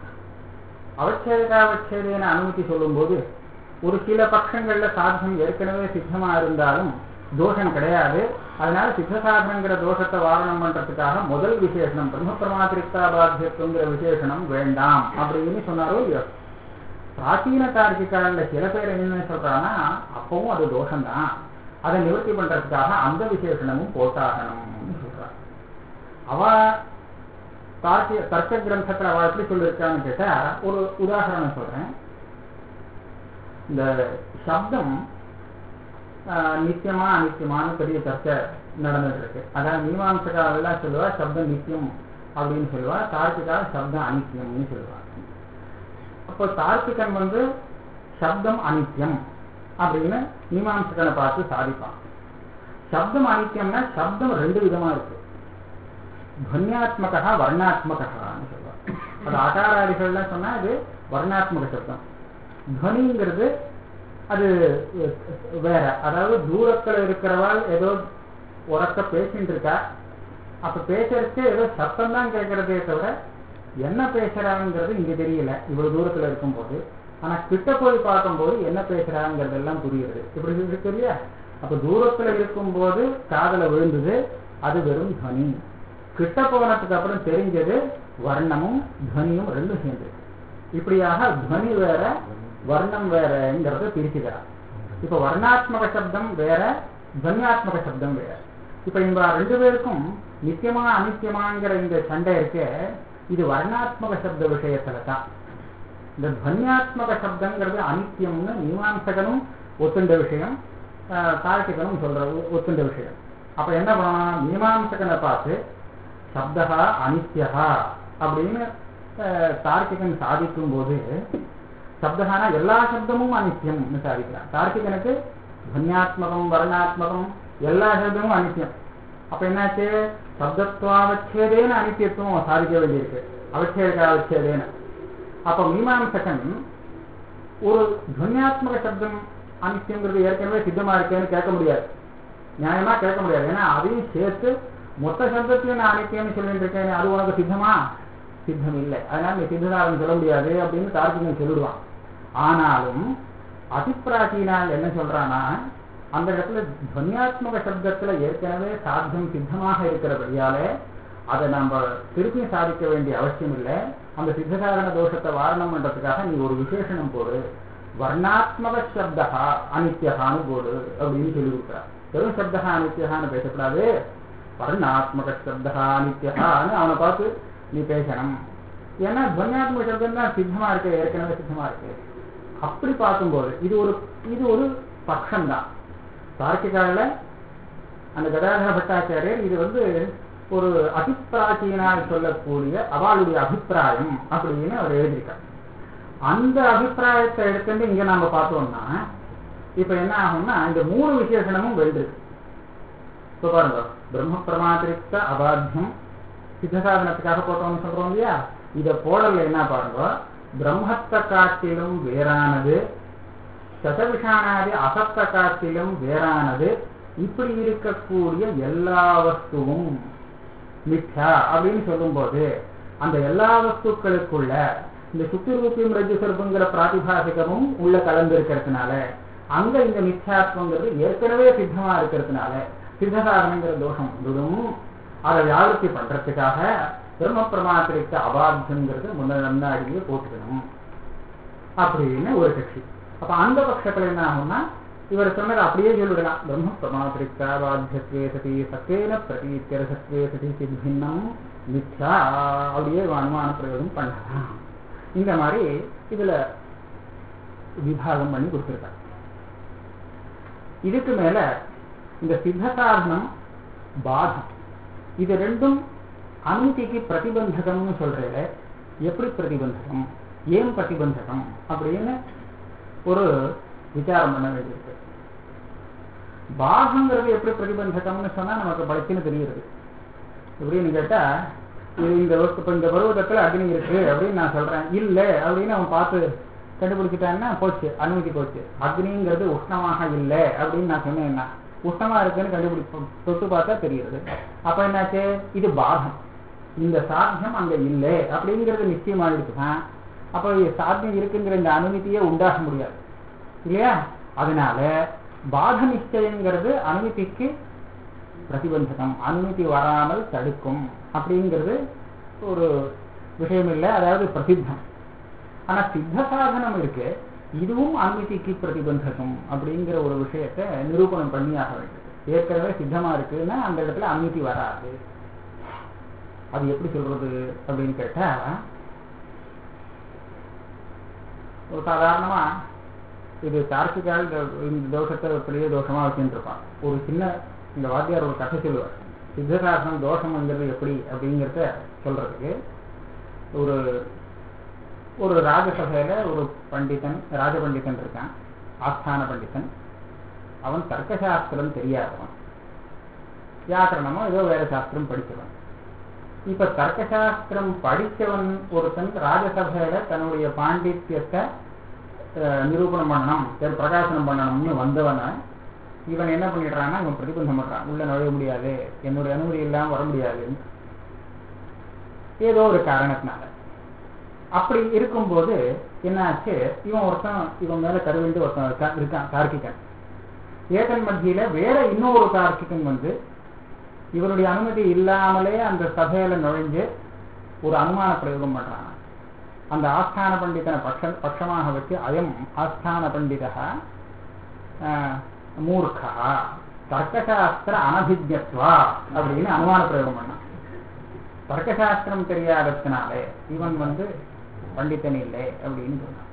அவச்சேதகாவச்சேதன அனுமதி சொல்லும்போது ஒரு சில பட்சங்கள்ல சாதனம் ஏற்கனவே சித்தமா இருந்தாலும் தோஷம் கிடையாது அதனால சித்த சாதனங்கிற தோஷத்தை வாரணம் பண்றதுக்காக முதல் விசேஷனம் பிரம்ம பிரமாத்திரிகாபாத்தியத்துவங்கிற விசேஷனம் வேண்டாம் அப்படின்னு சொன்னாரோ இல்லையோ பிராச்சீன தார்க்கிகால சில பேர் என்ன சொல்றாங்கன்னா அப்பவும் அது தோஷம்தான் அதை நிவர்த்தி பண்றதுக்காக அந்த விசேஷனமும் போட்டாகணும்னு சொல்றாங்க அவ தார்க்கிய தர்க்க கிரந்தத்துல அவ எப்படி சொல்லியிருக்கான்னு கேட்டா ஒரு உதாரணம் சொல்றேன் இந்த சப்தம் நித்தியமா அனித்தியமானு பெரிய சர்ச்சை நடந்துட்டு இருக்கு அதாவது மீமாம்சகாவெல்லாம் சொல்லுவா சப்தம் நித்தியம் அப்படின்னு சொல்லுவா தார்க்கிகா சப்தம் அனித்தியம்னு சொல்லுவா அப்போ தார்க்கிகன் வந்து சப்தம் அனித்தியம் அப்படின்னு மீமாம்சகனை பார்த்து சாதிப்பான் சப்தம் அனித்தியம்னா சப்தம் ரெண்டு விதமா இருக்கு துவன்யாத்மகா வர்ணாத்மகான்னு சொல்லுவார் அது ஆகாராதிகள்லாம் சொன்னா அது வர்ணாத்மக சப்தம் துவனிங்கிறது அது வேற அதாவது தூரத்துல இருக்கிறவாள் ஏதோ உறக்க பேசிட்டு இருக்கா அப்ப பேசுறதுக்கு ஏதோ சத்தம் தான் கேட்கறதே தவிர என்ன பேசுறாங்கிறது இங்க தெரியல இவ்வளவு தூரத்துல இருக்கும்போது ஆனா கிட்ட போய் பார்க்கும்போது என்ன பேசுறாங்கிறது எல்லாம் புரியுது இப்படி இருக்கு இல்லையா அப்ப தூரத்துல இருக்கும்போது காதல விழுந்தது அது வெறும் துவனி கிட்ட போனதுக்கு அப்புறம் தெரிஞ்சது வர்ணமும் துவனியும் ரெண்டும் சேர்ந்து இப்படியாக துவனி வேற வர்ணம் வேறங்கிறத பிரிச்சுக்கிறான் இப்ப வர்ணாத்மக சப்தம் வேற துவன்யாத்மக சப்தம் வேற இப்ப இந்த ரெண்டு பேருக்கும் நித்தியமா அனித்தியமாங்கிற இந்த சண்டை இருக்கே இது வர்ணாத்மக சப்த விஷயத்துல தான் இந்த துவன்யாத்மக சப்தங்கிறது அனித்தியம்னு மீமாம்சகனும் ஒத்துண்ட விஷயம் தார்க்கிகனும் சொல்ற ஒத்துண்ட விஷயம் அப்ப என்ன பண்ணணும் மீமாம்சகனை பார்த்து சப்தா அனித்யா அப்படின்னு தார்க்கிகன் சாதிக்கும் போது சப்தகானா எல்லா சப்தமும் அனித்தியம்னு சாதிக்கிறான் தார்க்கிகனுக்கு துவன்யாத்மகம் வர்ணாத்மகம் எல்லா சப்தமும் அனித்தியம் அப்ப என்னாச்சு சப்தத்வாவச்சேதேன அனித்தியத்துவம் சாதிக்க வேண்டியிருக்கு அவச்சேதக அவச்சேதேன அப்ப மீமாம்சகன் ஒரு துவன்யாத்மக சப்தம் அனித்தியங்கிறது ஏற்கனவே சித்தமா இருக்கேன்னு கேட்க முடியாது நியாயமா கேட்க முடியாது ஏன்னா அதையும் சேர்த்து மொத்த சப்தத்தையும் நான் அனித்தியம்னு சொல்லிட்டு இருக்கேன் அது உனக்கு சித்தமா சித்தம் இல்லை அதனால நீ சித்ததாரம் சொல்ல முடியாது அப்படின்னு தார்க்கிகன் சொல்லிடுவான் ஆனாலும் அதிப்பிராச்சீனால் என்ன சொல்றானா அந்த இடத்துல துவன்யாத்மக சப்தத்துல ஏற்கனவே சாத்தியம் சித்தமாக இருக்கிறபடியாலே அதை நம்ம திருப்பியும் சாதிக்க வேண்டிய அவசியம் இல்லை அந்த சித்தசாரண தோஷத்தை வாரணம் பண்றதுக்காக நீ ஒரு விசேஷனம் போடு வர்ணாத்மக சப்தா அனித்யகான்னு போடு அப்படின்னு சொல்லி கொடுக்குறான் வெறும் சப்தா அனித்யகான்னு பேசக்கூடாது வர்ணாத்மக சப்தா அனித்யகான்னு அவனை பார்த்து நீ பேசணும் ஏன்னா துவன்யாத்மக சப்தம் தான் சித்தமா இருக்கு ஏற்கனவே சித்தமா இருக்கு அப்படி பார்க்கும்போது இது ஒரு இது ஒரு பட்சம் தான் தார்க்கிகால அந்த கதாதர பட்டாச்சாரியர் இது வந்து ஒரு அபிப்பிராச்சியினால் சொல்லக்கூடிய அவளுடைய அபிப்பிராயம் அப்படின்னு அவர் எழுதியிருக்கார் அந்த அபிப்பிராயத்தை எடுத்துட்டு இங்க நாம பார்த்தோம்னா இப்ப என்ன ஆகும்னா இந்த மூணு விசேஷணமும் வென்று இப்ப பாருங்க பிரம்ம பிரமாதிரிக்த அபாத்தியம் சித்தசாதனத்துக்காக போட்டோம்னு சொல்றோம் இல்லையா இத போடல என்ன பாருங்க பிரம்மத்தை காட்டிலும் வேறானது சதவிஷானாதி அசத்த காட்டிலும் வேறானது இப்படி இருக்கக்கூடிய எல்லா வஸ்துவும் மித்யா அப்படின்னு சொல்லும்போது அந்த எல்லா வஸ்துக்களுக்குள்ள இந்த சுத்திரூப்பியம் ரஜு சொருப்புங்கிற பிராதிபாசிகமும் உள்ள கலந்து இருக்கிறதுனால அங்க இந்த மித்யாத்வங்கிறது ஏற்கனவே சித்தமா இருக்கிறதுனால சித்தசாதனங்கிற தோஷம் வந்துடும் அதை வியாபத்தி பண்றதுக்காக பிரம்ம பிரமாத்திரிக்க அபாத்தியங்கிறது முன்ன முன்னாடியே போட்டுக்கணும் அப்படின்னு ஒரு கட்சி அப்ப அந்த பட்சத்துல என்ன ஆகும்னா இவர் சொன்னது அப்படியே சொல்லிடலாம் பிரம்ம பிரமாத்திரிக்கா பாத்தியத்வே சதி சத்தேன பிரதீத்தியரசத்வே சதி சித்தின்னம் மித்யா அப்படியே அனுமான பிரயோகம் பண்ணலாம் இந்த மாதிரி இதுல விபாகம் பண்ணி கொடுத்துருக்காங்க இதுக்கு மேல இந்த சித்தசாதனம் பாதம் இது ரெண்டும் அனுமதிக்கு பிரதிபந்தகம்னு சொல்றேன் எப்படி பிரதிபந்தகம் ஏன் பிரதிபந்தகம் அப்படின்னு ஒரு விசாரம் பண்ண வேண்டியிருக்கு பாகங்கிறது எப்படி பிரதிபந்தகம்னு சொன்னா நமக்கு பழக்கின்னு தெரியுது எப்படின்னு கேட்டா இது இந்த இப்ப இந்த பருவதத்துல அக்னி இருக்கு அப்படின்னு நான் சொல்றேன் இல்ல அப்படின்னு அவன் பார்த்து கண்டுபிடிச்சிட்டான்னா போச்சு அனுமதி போச்சு அக்னிங்கிறது உஷ்ணமாக இல்லை அப்படின்னு நான் சொன்னேன்னா உஷ்ணமா இருக்குன்னு கண்டுபிடி தொட்டு பார்த்தா தெரியுது அப்ப என்னாச்சு இது பாகம் இந்த சாத்தியம் அங்க இல்லை அப்படிங்கிறது நிச்சயமாயிடுச்சுதான் அப்ப சாத்தியம் இருக்குங்கிற இந்த அனுமதியே உண்டாக முடியாது இல்லையா அதனால பாத நிச்சயங்கிறது அனுமதிக்கு பிரதிபந்தகம் அனுமதி வராமல் தடுக்கும் அப்படிங்கிறது ஒரு விஷயம் இல்லை அதாவது பிரசித்தம் ஆனா சித்த சாதனம் இருக்கு இதுவும் அனுமதிக்கு பிரதிபந்தகம் அப்படிங்கிற ஒரு விஷயத்தை நிரூபணம் பண்ணி ஆக வேண்டியது ஏற்கனவே சித்தமா இருக்குன்னா அந்த இடத்துல அனுமதி வராது அது எப்படி சொல்றது அப்படின்னு கேட்டா ஒரு சாதாரணமா இது தார்க்கிகால் இந்த தோஷத்தை பெரிய தோஷமா வச்சுட்டு இருப்பான் ஒரு சின்ன இந்த வாத்தியார் ஒரு கதை சொல்லுவார் சித்தசாசனம் தோஷம்ங்கிறது எப்படி அப்படிங்கிறத சொல்றதுக்கு ஒரு ஒரு ராஜசபையில ஒரு பண்டிதன் ராஜ பண்டிதன் இருக்கான் ஆஸ்தான பண்டிதன் அவன் தர்க்கசாஸ்திரம் தெரியாதவன் வியாக்கரணமோ ஏதோ வேற சாஸ்திரம் படிச்சவன் இப்ப தர்க்கசாஸ்திரம் படிச்சவன் ஒருத்தன் ராஜசபையில தன்னுடைய பாண்டித்யத்தை நிரூபணம் பண்ணணும் பிரகாசனம் பண்ணணும்னு வந்தவனை இவன் என்ன பண்ணிடுறான்னா இவன் பிரதிபந்தம் பண்றான் உள்ள நுழைய முடியாது என்னுடைய அனுமதி இல்லாம வர முடியாதுன்னு ஏதோ ஒரு காரணத்தினால அப்படி இருக்கும்போது என்னாச்சு இவன் ஒருத்தன் இவன் மேல கருவிண்டு ஒருத்தன் இருக்கா- இருக்கான் தார்க்கிகன் ஏதன் மத்தியில வேற இன்னொரு தார்க்கிகன் வந்து இவனுடைய அனுமதி இல்லாமலே அந்த சபையில நுழைஞ்சு ஒரு அனுமான பிரயோகம் பண்றான் அந்த ஆஸ்தான பண்டிதனை பட்ச பட்சமாக வச்சு அயம் ஆஸ்தான பண்டிதா மூர்க்கா தர்க்கசாஸ்திர அனபிஜத்வா அப்படின்னு அனுமான பிரயோகம் பண்ணான் தர்க்கசாஸ்திரம் தெரியாததுனாலே இவன் வந்து பண்டிதன் இல்லை அப்படின்னு சொன்னான்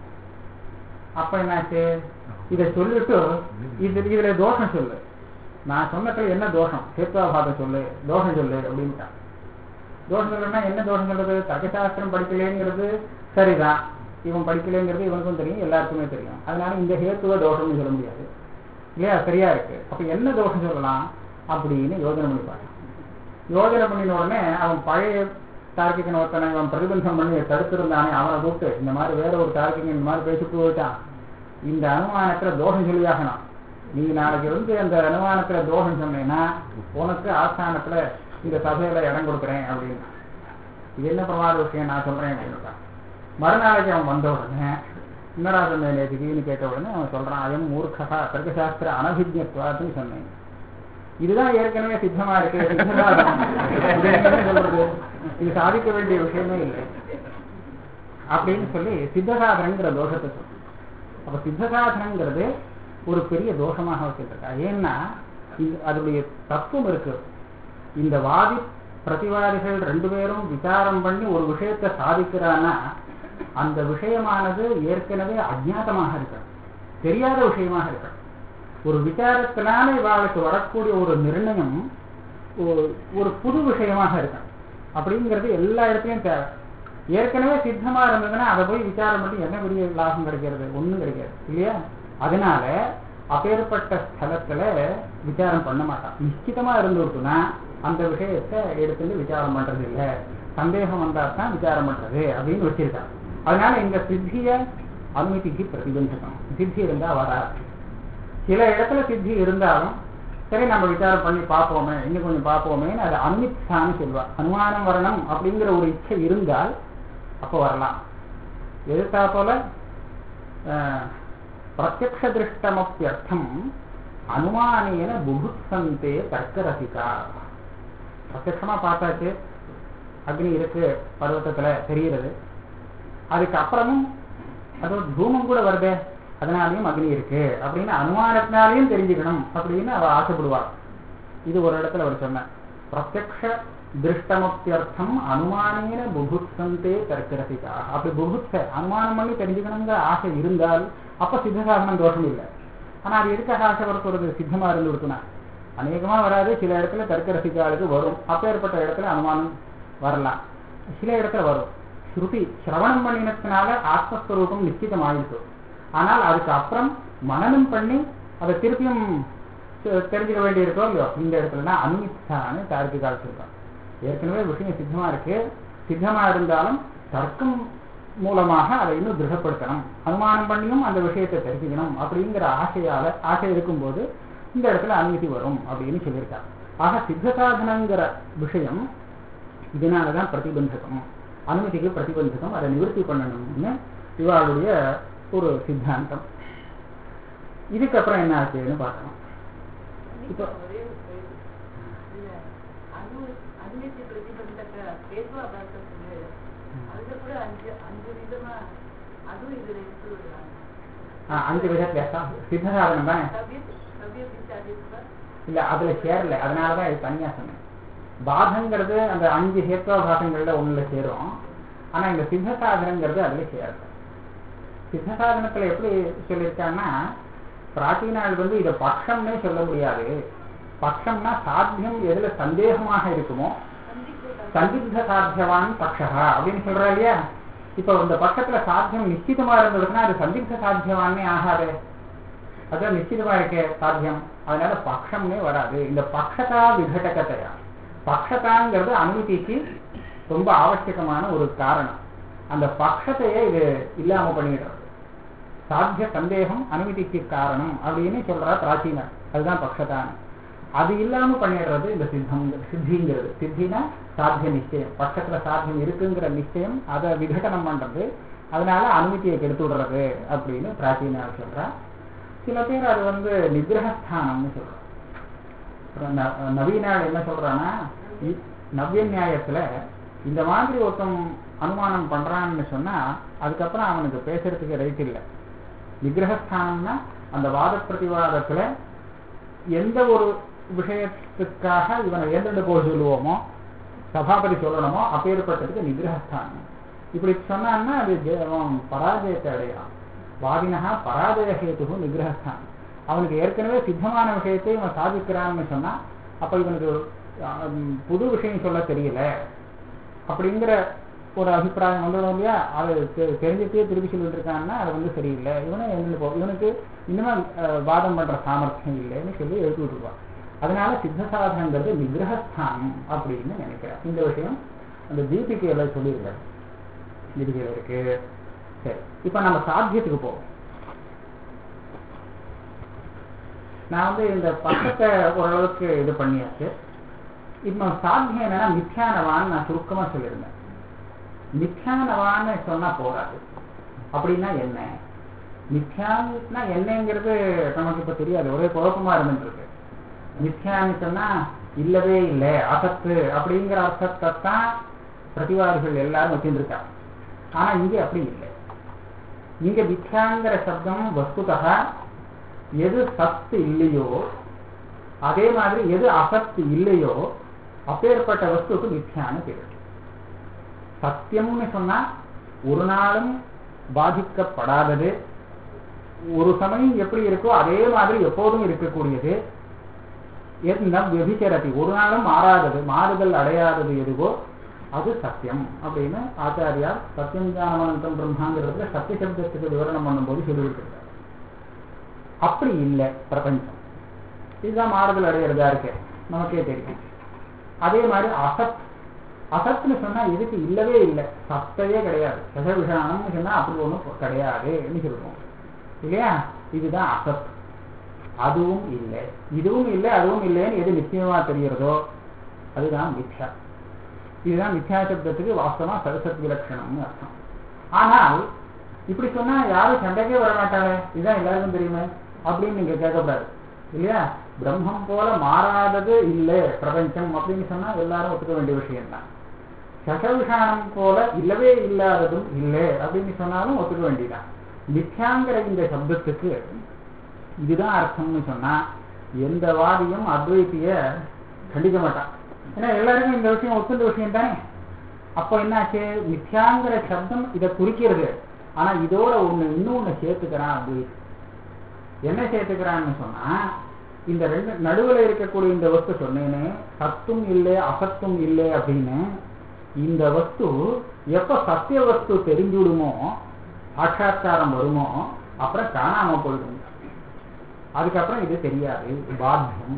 அப்ப என்னாச்சு இதை சொல்லிட்டு இது இதுல தோஷம் சொல்லு நான் சொன்னதுல என்ன தோஷம் சேத்வாபாதம் சொல்லு தோஷம் சொல்லு அப்படின்ட்டான் தோஷம் சொல்லணும்னா என்ன தோஷம் சொல்றது தர்க்கசாஸ்திரம் படிக்கலைங்கிறது சரிதான் இவன் படிக்கலைங்கிறது இவனுக்கும் தெரியும் எல்லாருக்குமே தெரியும் அதனால இந்த ஹேத்துவ தோஷம்னு சொல்ல முடியாது இல்லையா சரியா இருக்கு அப்ப என்ன தோஷம் சொல்லலாம் அப்படின்னு யோஜனை பண்ணி பார்த்தான் யோஜனை பண்ணின உடனே அவன் பழைய தார்க்கிகன் ஒருத்தனை இவன் பிரதிபந்தம் பண்ணி தடுத்திருந்தானே அவனை கூப்பிட்டு இந்த மாதிரி வேற ஒரு தார்க்கிகன் இந்த மாதிரி பேசிட்டு போயிட்டான் இந்த அனுமானத்துல தோஷம் சொல்லியாகணும் நீ நாளைக்கு வந்து அந்த அனுமானத்துல தோஷம் சொன்னேன்னா உனக்கு ஆஸ்தானத்துல இந்த சபையில இடம் கொடுக்குறேன் அப்படின்னா இது என்ன பிரமாத விஷயம் நான் சொல்றேன் அப்படின்னு மறுநாளைக்கு அவன் வந்த உடனே என்னடா சொன்னேன் நேற்றுக்குன்னு கேட்ட உடனே அவன் சொல்றான் அயம் மூர்க்கா தர்க்கசாஸ்திர அனபிஜத்வான்னு சொன்னேன் இதுதான் ஏற்கனவே சித்தமா இருக்கு சித்தசாதனம். இது என்ன சொல்றது இது சாதிக்க வேண்டிய விஷயமே இல்லை அப்படின்னு சொல்லி சித்தசாதனங்கிற தோஷத்தை சொல்லு அப்ப சித்தசாதனங்கிறது ஒரு பெரிய தோஷமாக வச்சிருக்கா ஏன்னா இது அதனுடைய தத்துவம் இருக்கு இந்த வாதி பிரதிவாதிகள் ரெண்டு பேரும் விசாரம் பண்ணி ஒரு விஷயத்தை சாதிக்கிறான்னா அந்த விஷயமானது ஏற்கனவே அஜ்ஞாதமாக இருக்கு தெரியாத விஷயமாக இருக்கு ஒரு விசாரத்தினால இவாளுக்கு வரக்கூடிய ஒரு நிர்ணயம் ஒரு- ஒரு புது விஷயமாக இருக்கு அப்படிங்கிறது எல்லா இடத்துலயும் தேவை ஏற்கனவே சித்தமா இருந்ததுன்னா அதை போய் விசாரம் பண்ணி என்ன பெரிய லாபம் கிடைக்கிறது ஒண்ணும் கிடைக்காது இல்லையா அதனால அப்பேற்பட்ட ஸ்தலத்துல விசாரம் பண்ண மாட்டான் நிச்சயமா இருந்துருக்குன்னா அந்த விஷயத்தை எடுத்துட்டு விசாரம் பண்றது இல்ல சந்தேகம் வந்தா தான் விசாரம் பண்றது அப்படின்னு வச்சிருக்கான் அதனால இந்த சித்திய அனுமதிக்கு பிரதிபந்தகம் சித்தி இருந்தா வராது சில இடத்துல சித்தி இருந்தாலும் சரி நம்ம விசாரம் பண்ணி பார்ப்போமே இன்னும் கொஞ்சம் பார்ப்போமேன்னு அது அனுமிச்சான்னு சொல்லுவா அனுமானம் வரணும் அப்படிங்கிற ஒரு இச்சை இருந்தால் அப்போ வரலாம் எதிர்த்தா போல அஹ், பிரத்யக்ஷ திருஷ்டமப்பியர்த்தம் அனுமானேன புகுத்சந்தே தர்க்கரசிகா பிரத்யக்ஷமா பார்த்தாச்சு அக்னி இருக்கு பர்வத்தத்துல தெரிகிறது அதுக்கப்புறமும் அது ஒரு தூமம் கூட வருதே அதனாலையும் அக்னி இருக்கு அப்படின்னு அனுமானத்தினாலையும் தெரிஞ்சுக்கணும் அப்படின்னு அவ ஆசைப்படுவாள் இது ஒரு இடத்துல அவர் சொன்ன பிரத்யக்ஷ திருஷ்டமப்பியர்த்தம் அனுமானேன புகுத்சந்தே தர்க்கரசிகா அப்படி புகுத்ச அனுமானம் பண்ணி தெரிஞ்சுக்கணுங்கிற ஆசை இருந்தால் அப்ப சித்தசாதனம் தோஷம் இல்லை ஆனா அது எதுக்காக ஆசை வரப்போறது சித்தமா இருந்து கொடுத்தனா அநேகமா வராது சில இடத்துல தர்க்க ரசிகாளுக்கு வரும் அப்பேற்பட்ட இடத்துல அனுமானம் வரலாம் சில இடத்துல வரும் ஸ்ருதி சிரவணம் பண்ணினதுனால ஆத்மஸ்வரூபம் நிச்சயிதம் ஆயிடுச்சு ஆனால் அதுக்கு அப்புறம் மனனம் பண்ணி அதை திருப்பியும் தெ- தெரிஞ்சுக்க வேண்டியிருக்கோ இல்லையோ இந்த இடத்துல தான் அனுமித்தான்னு தார்க்கிகால் சொல்றான் ஏற்கனவே விஷயம் சித்தமா இருக்கு சித்தமா இருந்தாலும் தர்க்கம் மூலமாக அதை இன்னும் திருடப்படுத்தணும் அனுமானம் பண்ணியும் அந்த விஷயத்தை தெரிஞ்சுக்கணும் அப்படிங்கிற ஆசையால ஆசை இருக்கும்போது இந்த இடத்துல அனுமதி வரும் அப்படின்னு சொல்லியிருக்காங்க ஆக சித்த சாதனங்கிற விஷயம் இதனாலதான் பிரதிபந்தகம் அனுமதிக்கு பிரதிபந்தகம் அதை நிவர்த்தி பண்ணணும்னு இவாளுடைய ஒரு சித்தாந்தம் இதுக்கப்புறம் என்ன ஆச்சுன்னு பார்க்கணும் இப்போ ஒரே ஒரு கேள்வி. இல்ல, அனு- அனுமதி பிரதிபந்தக பேசுவாபாசம் சொல்லு. அதுல கூட அஞ்சு அஞ்சு விதமா அதுவும் இதுல இருக்கு ஆ, அஞ்சு விதத்துல சித்த சாதனம் தானே சவ்ய- சவ்ய விசாரிப்பா இல்ல அதுல சேரல அதனாலதான் இது தனியா சொன்னேன் பாதங்கிறது அந்த அஞ்சு ஹேத்வாபாசங்கள்ல ஒண்ணுல சேரும் ஆனா இந்த சித்த சாதனங்கிறது அதுல சேரல சித்த சாதனத்துல எப்படி சொல்லியிருக்காங்கன்னா பிராச்சீனாள் வந்து இதை பட்சம்னே சொல்ல முடியாது பட்சம்னா சாத்தியம் எதுல சந்தேகமாக இருக்குமோ சந்தித்த சாத்தியவான் பக்ஷா அப்படின்னு சொல்றா இல்லையா இப்ப இந்த பக்கத்துல சாத்தியம் நிச்சயமா இருந்ததுன்னா அது சந்தித்த சாத்தியவானே ஆகாது அதான் நிச்சயமா இருக்கே சாத்தியம் அதனால பக்ஷம்னே வராது இந்த பக்ஷதா விகடகத்தையா பக்ஷதாங்கிறது அனுமதிக்கு ரொம்ப அவசியமான ஒரு காரணம் அந்த பக்ஷத்தையே இது இல்லாம பண்ணிடுறது சாத்திய சந்தேகம் அனுமதிக்கு காரணம் அப்படின்னு சொல்றா பிராச்சீனர் அதுதான் பக்ஷதானம் அது இல்லாம பண்ணிடுறது இந்த சித்தம் சித்திங்கிறது சித்தினா சாத்திய நிச்சயம் பட்சத்துல சாத்தியம் இருக்குங்கிற நிச்சயம் அதை விகடனம் பண்றது அதனால அனுமதியை கெடுத்து விடுறது அப்படின்னு பிராச்சீனார் சொல்றா சில பேர் அது வந்து நிகிரகஸ்தானம்னு சொல்றாங்க அப்புறம் ந- நவீனாள் என்ன சொல்றான்னா இ- நவ்ய நியாயத்துல இந்த மாதிரி ஒருத்தன் அனுமானம் பண்றான்னு சொன்னா அதுக்கப்புறம் அவனுக்கு பேசுறதுக்கு ரைட் இல்லை நிகிரகஸ்தானம்னா அந்த வாத பிரதிவாதத்துல எந்த ஒரு விஷயத்துக்காக இவனை ஏந்தெண்டு போக சொல்லுவோமோ சபாபதி சொல்லணுமோ அப்பேற்பட்டதுக்கு நிகிரகஸ்தானம் இப்படி சொன்னான்னா அது ஜெ- அவன் பராஜயத்தை அடையலாம் வாதினகா பராஜய ஹேத்து நிகிரகஸ்தானம் அவனுக்கு ஏற்கனவே சித்தமான விஷயத்தை இவன் சாதிக்கிறான்னு சொன்னா அப்ப இவனுக்கு ஆம், புது விஷயம் சொல்ல தெரியல அப்படிங்கிற ஒரு அபிப்பிராயம் வந்துடும் இல்லையா அது தெ- தெரிஞ்சுட்டே திருப்பி சொல்லிட்டு இருக்கான்னா அது வந்து சரியில்லை இவனே எழுந்து போ இவனுக்கு இன்னுமே அஹ், வாதம் பண்ற சாமர்த்தியம் இல்லைன்னு சொல்லி எழுதி விட்டுருவான் அதனால சித்த சாதனங்கிறது நிகிரகஸ்தானம் அப்படின்னு நினைக்கிறேன் இந்த விஷயம் அந்த தீபிகையில சொல்லியிருக்காரு தீபிகையில இருக்கு சரி இப்ப நம்ம சாத்தியத்துக்கு போவோம் நான் வந்து இந்த பக்கத்தை ஓரளவுக்கு இது பண்ணியாச்சு இப்போ சாத்தியம் என்னன்னா மித்யானவான்னு நான் சுருக்கமா சொல்லியிருந்தேன் மித்யானவான்னு சொன்னா போறாது அப்படின்னா என்ன மித்யான்னா என்னங்கிறது நமக்கு இப்ப தெரியாது ஒரே குழப்பமா இருந்துட்டு இருக்கு மித்யான்னு சொன்னா இல்லவே இல்லை அசத்து அப்படிங்கிற அர்த்தத்தை தான் பிரதிவாதிகள் எல்லாரும் வச்சுருக்காங்க ஆனா இங்க அப்படி இல்லை இங்க மித்யாங்கிற சப்தம் வஸ்துதா எது சத்து இல்லையோ அதே மாதிரி எது அசத்து இல்லையோ அப்பேற்பட்ட வஸ்துக்கு மித்யான்னு பேரு சத்தியம்னு சொன்னா ஒரு நாளும் பாதிக்கப்படாதது ஒரு சமயம் எப்படி இருக்கோ அதே மாதிரி எப்போதும் இருக்கக்கூடியது எது ந வியபிச்சரதி ஒரு நாளும் மாறாதது மாறுதல் அடையாதது எதுவோ அது சத்தியம் அப்படின்னு ஆச்சாரியார் சத்தியம் ஞானவனந்தம் பிரம்மாங்கிறதுல சத்திய சப்தத்துக்கு விவரணம் பண்ணும்போது சொல்லியிருக்கிறார் அப்படி இல்லை பிரபஞ்சம் இதுதான் மாறுதல் அடையிறதா இருக்கு நமக்கே தெரியும் அதே மாதிரி அசத் அசத்னு சொன்னா இதுக்கு இல்லவே இல்லை சத்தையே கிடையாது சத விஷானம்னு சொன்னா அப்படி ஒண்ணும் கிடையாதுன்னு சொல்லுவோம் இல்லையா இதுதான் அசத் அதுவும் இல்லை இதுவும் இல்லை அதுவும் இல்லைன்னு எது நிச்சயமா தெரிகிறதோ அதுதான் மித்யா இதுதான் மித்யா சப்தத்துக்கு வாஸ்தவமா சரசத் விலட்சணம்னு அர்த்தம் ஆனால் இப்படி சொன்னா யாரும் சண்டைக்கே வர மாட்டாளே இதுதான் எல்லாருக்கும் தெரியுமே அப்படின்னு நீங்க கேட்கக்கூடாது இல்லையா பிரம்மம் போல மாறாதது இல்லை பிரபஞ்சம் அப்படின்னு சொன்னா எல்லாரும் ஒத்துக்க வேண்டிய விஷயம் தான் சசவிஷானம் போல இல்லவே இல்லாததும் இல்லை அப்படின்னு சொன்னாலும் ஒத்துக்க வேண்டியதான் மித்யாங்கிற இந்த சப்தத்துக்கு இதுதான் அர்த்தம்னு சொன்னா எந்த வாதியும் அத்வைத்திய கண்டிக்க மாட்டான் ஏன்னா எல்லாருக்கும் இந்த விஷயம் ஒத்துந்த விஷயம் தானே அப்போ என்னாச்சு மித்யாங்கிற சப்தம் இதை குறிக்கிறது ஆனா இதோட ஒண்ணு இன்னும் ஒண்ணு சேர்த்துக்கிறான் அத்வைத்தி என்ன சேர்த்துக்கிறான்னு சொன்னா இந்த ரெண்டு நடுவுல இருக்கக்கூடிய இந்த வஸ்து சொன்னேன்னு சத்தும் இல்லை அசத்தும் இல்லை அப்படின்னு இந்த வஸ்து எப்ப சத்திய வஸ்து தெரிஞ்சுடுமோ சாட்சா்காரம் வருமோ அப்புறம் காணாம போயிடும் அதுக்கப்புறம் இது தெரியாது பாத்தியம்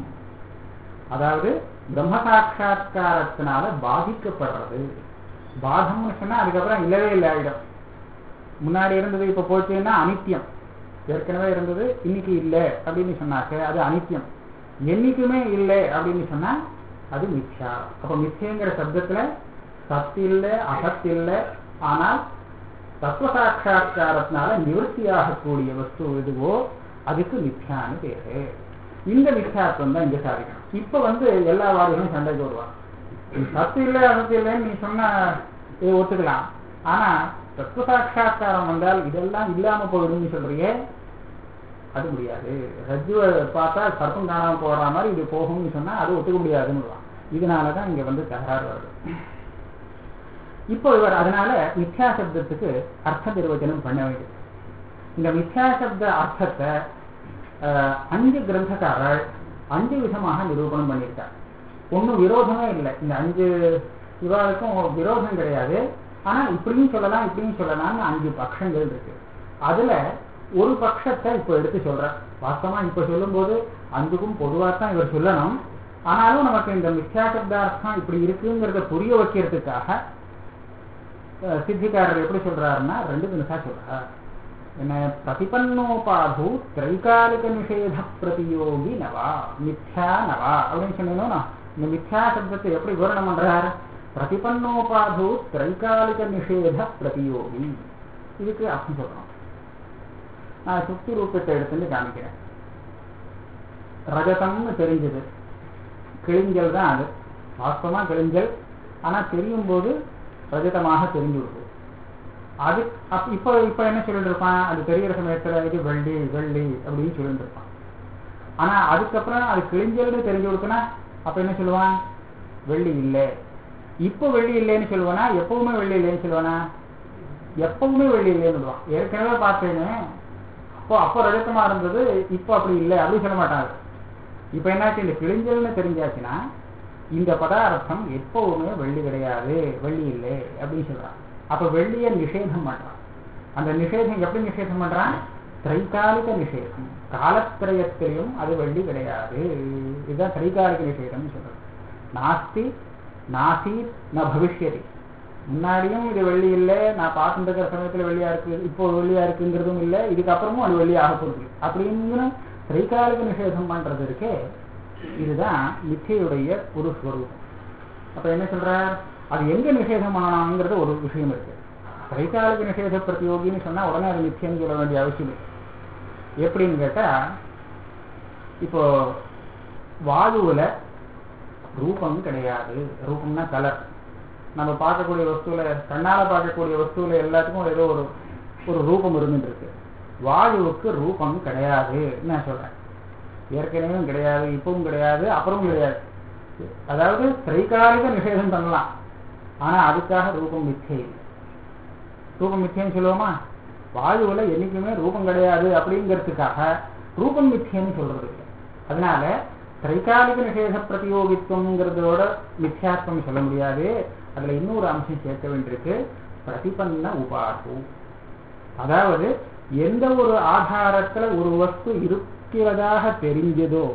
அதாவது பிரம்ம சாட்சா்காரத்தினால பாதிக்கப்படுறது பாதம்னு சொன்னா அதுக்கப்புறம் இல்லவே இல்லை ஆயிடும் முன்னாடி இருந்தது இப்ப போச்சுன்னா அனித்தியம் ஏற்கனவே இருந்தது இன்னைக்கு இல்லை அப்படின்னு சொன்னாக்க அது அனித்தியம் என்னைக்குமே இல்லை அப்படின்னு சொன்னா அது மித்யா அப்ப மித்யங்கிற சப்தத்துல சத்து இல்லை அசத் இல்லை ஆனால் தத்துவ சாட்சா்காரத்தினால நிவர்த்தி ஆகக்கூடிய வஸ்து எதுவோ அதுக்கு மித்யான்னு பேரு இந்த மித்யாத்வம் தான் இங்க சாதிக்கணும் இப்ப வந்து எல்லா வாரிகளும் சண்டைக்கு வருவாங்க நீ சத்து இல்லை அசத்து இல்லைன்னு நீ சொன்ன இதை ஒத்துக்கலாம் ஆனா தத்துவ சாட்சா்காரம் வந்தால் இதெல்லாம் இல்லாம போயிடும்னு சொல்றியே அது முடியாது ரஜுவை பார்த்தா சர்ப்பம் காணாம போற மாதிரி இது போகும்னு சொன்னா அது ஒத்துக்க முடியாதுன்னு இதனாலதான் இங்க வந்து தகராறு வருது இப்போ இவர் அதனால மித்யா சப்தத்துக்கு அர்த்த நிர்வச்சனம் பண்ண வேண்டியது இந்த மித்யா சப்த அர்த்தத்தை அஹ், அஞ்சு கிரந்தக்காரர் அஞ்சு விதமாக நிரூபணம் பண்ணியிருக்கார் ஒன்றும் விரோதமே இல்லை இந்த அஞ்சு இவாளுக்கும் விரோதம் கிடையாது ஆனா இப்படியும் சொல்லலாம் இப்படியும் சொல்லலாம்னு அஞ்சு பட்சங்கள் இருக்கு அதுல ஒரு பட்சத்தை இப்ப எடுத்து சொல்றார் வாஸ்தவமா இப்ப சொல்லும்போது அஞ்சுக்கும் பொதுவா தான் இவர் சொல்லணும் ஆனாலும் நமக்கு இந்த மித்யா சப்தார்த்தம் இப்படி இருக்குங்கிறத புரிய வைக்கிறதுக்காக அஹ், சித்திக்காரர் எப்படி சொல்றாருன்னா ரெண்டு தினசா சொல்றார் என்ன பிரதிபன்னோபாது திரைகாலிக நிஷேத பிரதியோகி நவா மித்யா நவா அப்படின்னு சொன்னீங்கன்னா இந்த மித்யா சப்தத்தை எப்படி விவரணம் பண்றார் பிரதிபன்னோபாது திரைகாலிக நிஷேத பிரதியோகி இதுக்கு அர்த்தம் சொல்லணும் நான் சுத்தி ரூபத்தை எடுத்துன்னு காமிக்கிறேன் ரஜதம்னு தெரிஞ்சது கிழிஞ்சல் தான் அது வாஸ்தவமா கிழிஞ்சல் ஆனா தெரியும் போது ரஜதமாக தெரிஞ்சு விடுது அது அப் இப்போ இப்போ என்ன சொல்லிட்டு இருப்பான் அது தெரிகிற சமயத்துல இது வெள்ளி வெள்ளி அப்படின்னு சொல்லிட்டு இருப்பான் ஆனா அதுக்கப்புறம் அது கிழிஞ்சல்னு தெரிஞ்சு கொடுத்தனா அப்ப என்ன சொல்லுவான் வெள்ளி இல்லை இப்போ வெள்ளி இல்லைன்னு சொல்லுவானா எப்பவுமே வெள்ளி இல்லைன்னு சொல்லுவானா எப்பவுமே வெள்ளி இல்லைன்னு சொல்லுவான் ஏற்கனவே பார்த்தேன்னு அப்போ அப்போ ரஜத்தமா இருந்தது இப்போ அப்படி இல்லை அப்படின்னு சொல்ல மாட்டாங்க இப்போ என்னாச்சு இந்த கிழிஞ்சல்னு தெரிஞ்சாச்சுன்னா இந்த பதார்த்தம் எப்பவுமே வெள்ளி கிடையாது வெள்ளி இல்லை அப்படின்னு சொல்றான் அப்ப வெள்ளியை நிஷேதம் பண்றான் அந்த நிஷேதம் எப்படி நிஷேதம் பண்றான் திரைகாலிக நிஷேதம் காலத்திரயத்திலையும் அது வெள்ளி கிடையாது இதுதான் திரைகாலிக நிஷேதம்னு சொல்றது நாஸ்தி நாசி ந பவிஷ்யதி முன்னாடியும் இது வெள்ளி இல்லை நான் பார்த்துட்டு இருக்கிற சமயத்துல வெள்ளியா இருக்கு இப்போ வெள்ளியா இருக்குங்கிறதும் இல்லை இதுக்கப்புறமும் அது வெள்ளியாக போகுது அப்படின்னு திரைகாலிக நிஷேதம் பண்றது இருக்கே இதுதான் மிச்சையுடைய ஒரு ஸ்வரூபம் அப்ப என்ன சொல்றார் அது எங்க நிஷேதம் பண்ணணுங்கிறது ஒரு விஷயம் இருக்கு திரைகாலிக நிஷேத பிரதியோகின்னு சொன்னா உடனே அது நிச்சயம் சொல்ல வேண்டிய அவசியம் இல்லை எப்படின்னு கேட்டா இப்போ வாயுவுல ரூபம் கிடையாது ரூபம்னா கலர் நம்ம பார்க்கக்கூடிய வஸ்துல கண்ணால பார்க்கக்கூடிய வஸ்துல எல்லாத்துக்கும் ஏதோ ஒரு ஒரு ரூபம் இருந்துட்டு இருக்கு வாயுவுக்கு ரூபம் கிடையாது நான் சொல்றேன் ஏற்கனவே கிடையாது இப்பவும் கிடையாது அப்புறமும் கிடையாது அதாவது திரைகாலிக நிஷேதம் பண்ணலாம் ஆனா அதுக்காக ரூபம் மிச்சை இல்லை ரூபம் மிச்சைன்னு சொல்லுவோமா வாயுவில் என்னைக்குமே ரூபம் கிடையாது அப்படிங்கிறதுக்காக ரூபம் மிச்சைன்னு சொல்றது இல்லை அதனால திரைகாலிக நிஷேத பிரதியோகித்துவங்கிறதோட மித்யாத்வம் சொல்ல முடியாது அதுல இன்னொரு அம்சம் சேர்க்க வேண்டியிருக்கு பிரதிபன்ன உபாசு அதாவது எந்த ஒரு ஆதாரத்துல ஒரு வஸ்து இருக்கிறதாக தெரிஞ்சதோ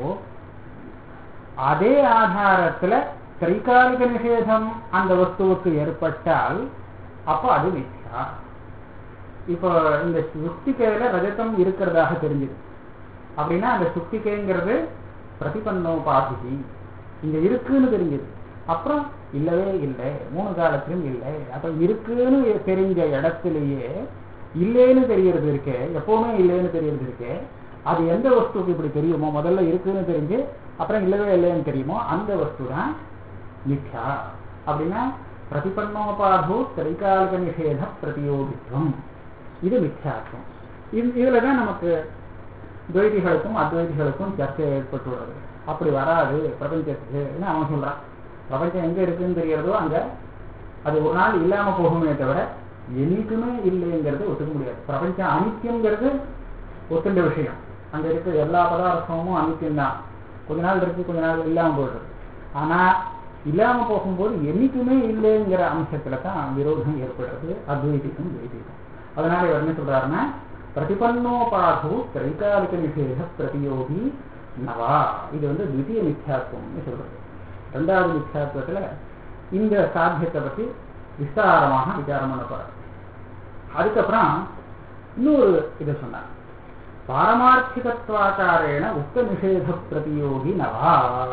அதே ஆதாரத்துல திரைகாலிக நிஷேதம் அந்த வஸ்துவுக்கு ஏற்பட்டால் அப்ப அது மித்யா இப்போ இந்த சுத்திக்கையில ரஜதம் இருக்கிறதாக தெரிஞ்சது அப்படின்னா அந்த சுத்திகைங்கிறது பிரதிபன்னோபாதி இங்க இருக்குன்னு தெரிஞ்சது அப்புறம் இல்லவே இல்லை மூணு காலத்திலும் இல்லை அப்ப இருக்குன்னு தெரிஞ்ச இடத்திலேயே இல்லைன்னு தெரியறது இருக்கே எப்பவுமே இல்லைன்னு தெரியறது இருக்கே அது எந்த வஸ்துக்கு இப்படி தெரியுமோ முதல்ல இருக்குன்னு தெரிஞ்சு அப்புறம் இல்லவே இல்லைன்னு தெரியுமோ அந்த வஸ்து தான் மித்யா அப்படின்னா பிரதிபன்னோபாது திரைகாலிக நிஷேத பிரதியோகித்துவம் இது மித்யாத்வம் இது இதுல தான் நமக்கு துவைதிகளுக்கும் அத்வைதிகளுக்கும் சர்ச்சை ஏற்பட்டுள்ளது அப்படி வராது பிரபஞ்சத்துக்கு அவன் சொல்றான் பிரபஞ்சம் எங்க இருக்குன்னு தெரியறதோ அங்க அது ஒரு நாள் இல்லாம போகுமே தவிர என்னைக்குமே இல்லைங்கிறது ஒத்துக்க முடியாது பிரபஞ்சம் அனித்தியங்கிறது ஒத்துண்ட விஷயம் அங்க இருக்கிற எல்லா பதார்த்தமும் அனித்தியம் தான் கொஞ்ச நாள் இருக்கு கொஞ்ச நாள் இல்லாம போயிடுது ஆனா இல்லாம போகும்போது என்னைக்குமே இல்லைங்கிற அம்சத்துல தான் விரோதம் ஏற்படுறது அத்வைதிக்கும் துவைதிக்கும் அதனால இவர் என்ன சொல்றாருன்னா பிரதிபன்னோபாது திரைகாலிக நிஷேத பிரதியோகி நவா இது வந்து திவிய மித்யாத்வம்னு சொல்றது ரெண்டாவது மித்யாத்வத்துல இந்த சாத்தியத்தை பத்தி விஸ்தாரமாக விசாரம் பண்ண போறார் அதுக்கப்புறம் இன்னொரு இதை சொன்னார் பாரமார்த்திகத்வாக்காரேன உக்த நிஷேத பிரதியோகி நவா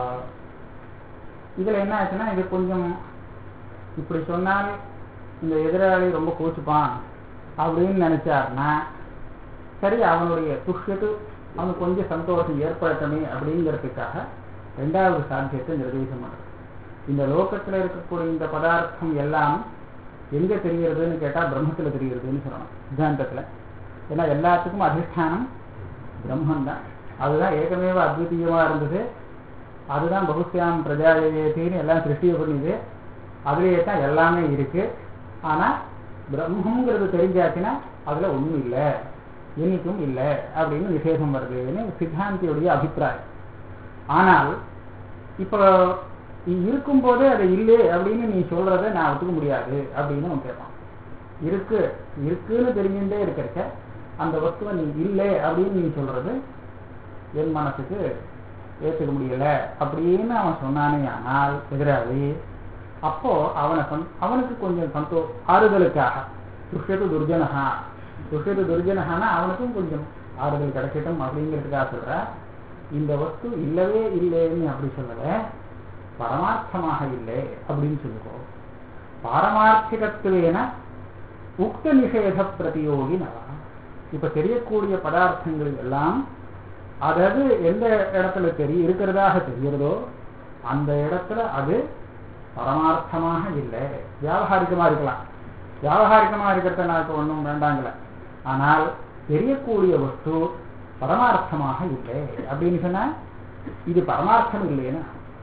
இதுல என்ன ஆச்சுன்னா இது கொஞ்சம் இப்படி சொன்னால் இந்த எதிராளி ரொம்ப கோச்சுப்பான் அப்படின்னு நினைச்சாருன்னா சரி அவனுடைய துஷ்யத்து அவனுக்கு கொஞ்சம் சந்தோஷம் ஏற்படுத்தமே அப்படிங்கிறதுக்காக ரெண்டாவது சாத்தியத்தை நிர்தேசம் பண்றது இந்த லோகத்துல இருக்கக்கூடிய இந்த பதார்த்தம் எல்லாம் எங்க தெரிகிறதுன்னு கேட்டா பிரம்மத்துல தெரிகிறதுன்னு சொல்லணும் சித்தாந்தத்துல ஏன்னா எல்லாத்துக்கும் அதிஷ்டானம் பிரம்மன் தான் அதுதான் ஏகமேவ அத்விதீயமா இருந்தது அதுதான் பகுஸ்யாம் பிரஜாயத்தின்னு எல்லாம் சிருஷ்டியை பண்ணிது அதுலேயே தான் எல்லாமே இருக்கு ஆனா பிரம்மங்கிறது தெரிஞ்சாச்சுன்னா அதுல ஒண்ணும் இல்லை என்னைக்கும் இல்லை அப்படின்னு நிஷேதம் வருதுன்னு சித்தாந்தியுடைய அபிப்பிராயம் ஆனால் இப்போ இருக்கும்போதே அது இல்லை அப்படின்னு நீ சொல்றதை நான் ஒத்துக்க முடியாது அப்படின்னு அவன் கேட்பான் இருக்கு இருக்குன்னு தெரிஞ்சுட்டே இருக்கிறக்க அந்த வஸ்துவை நீ இல்லை அப்படின்னு நீ சொல்றது என் மனசுக்கு ஏற்றுக்க முடியல அப்படின்னு அவன் சொன்னானே ஆனால் எதிராளி அப்போ அவனை அவனுக்கு கொஞ்சம் சந்தோ ஆறுதலுக்காக துஷ்யத்து துர்ஜனகா துஷித துர்ஜனகானா அவனுக்கும் கொஞ்சம் ஆறுதல் கிடைக்கட்டும் அப்படிங்கிறதுக்காக சொல்ற இந்த வஸ்து இல்லவே இல்லைன்னு அப்படி சொல்லல பரமார்த்தமாக இல்லை அப்படின்னு சொல்லுவோம் பாரமார்த்திகத்துவேன உக்த நிஷேத பிரதியோகி நவா இப்ப தெரியக்கூடிய பதார்த்தங்கள் எல்லாம் அதாவது எந்த இடத்துல தெரிய இருக்கிறதாக தெரிகிறதோ அந்த இடத்துல அது பரமார்த்தமாக இல்லை வியாபகாரிகமா இருக்கலாம் வியாபகாரிகமா இருக்கிறத நான் இப்ப ஒன்றும் வேண்டாங்கல ஆனால் தெரியக்கூடிய வஸ்து பரமார்த்தமாக இல்லை அப்படின்னு சொன்னா இது பரமார்த்தம் இல்லைன்னு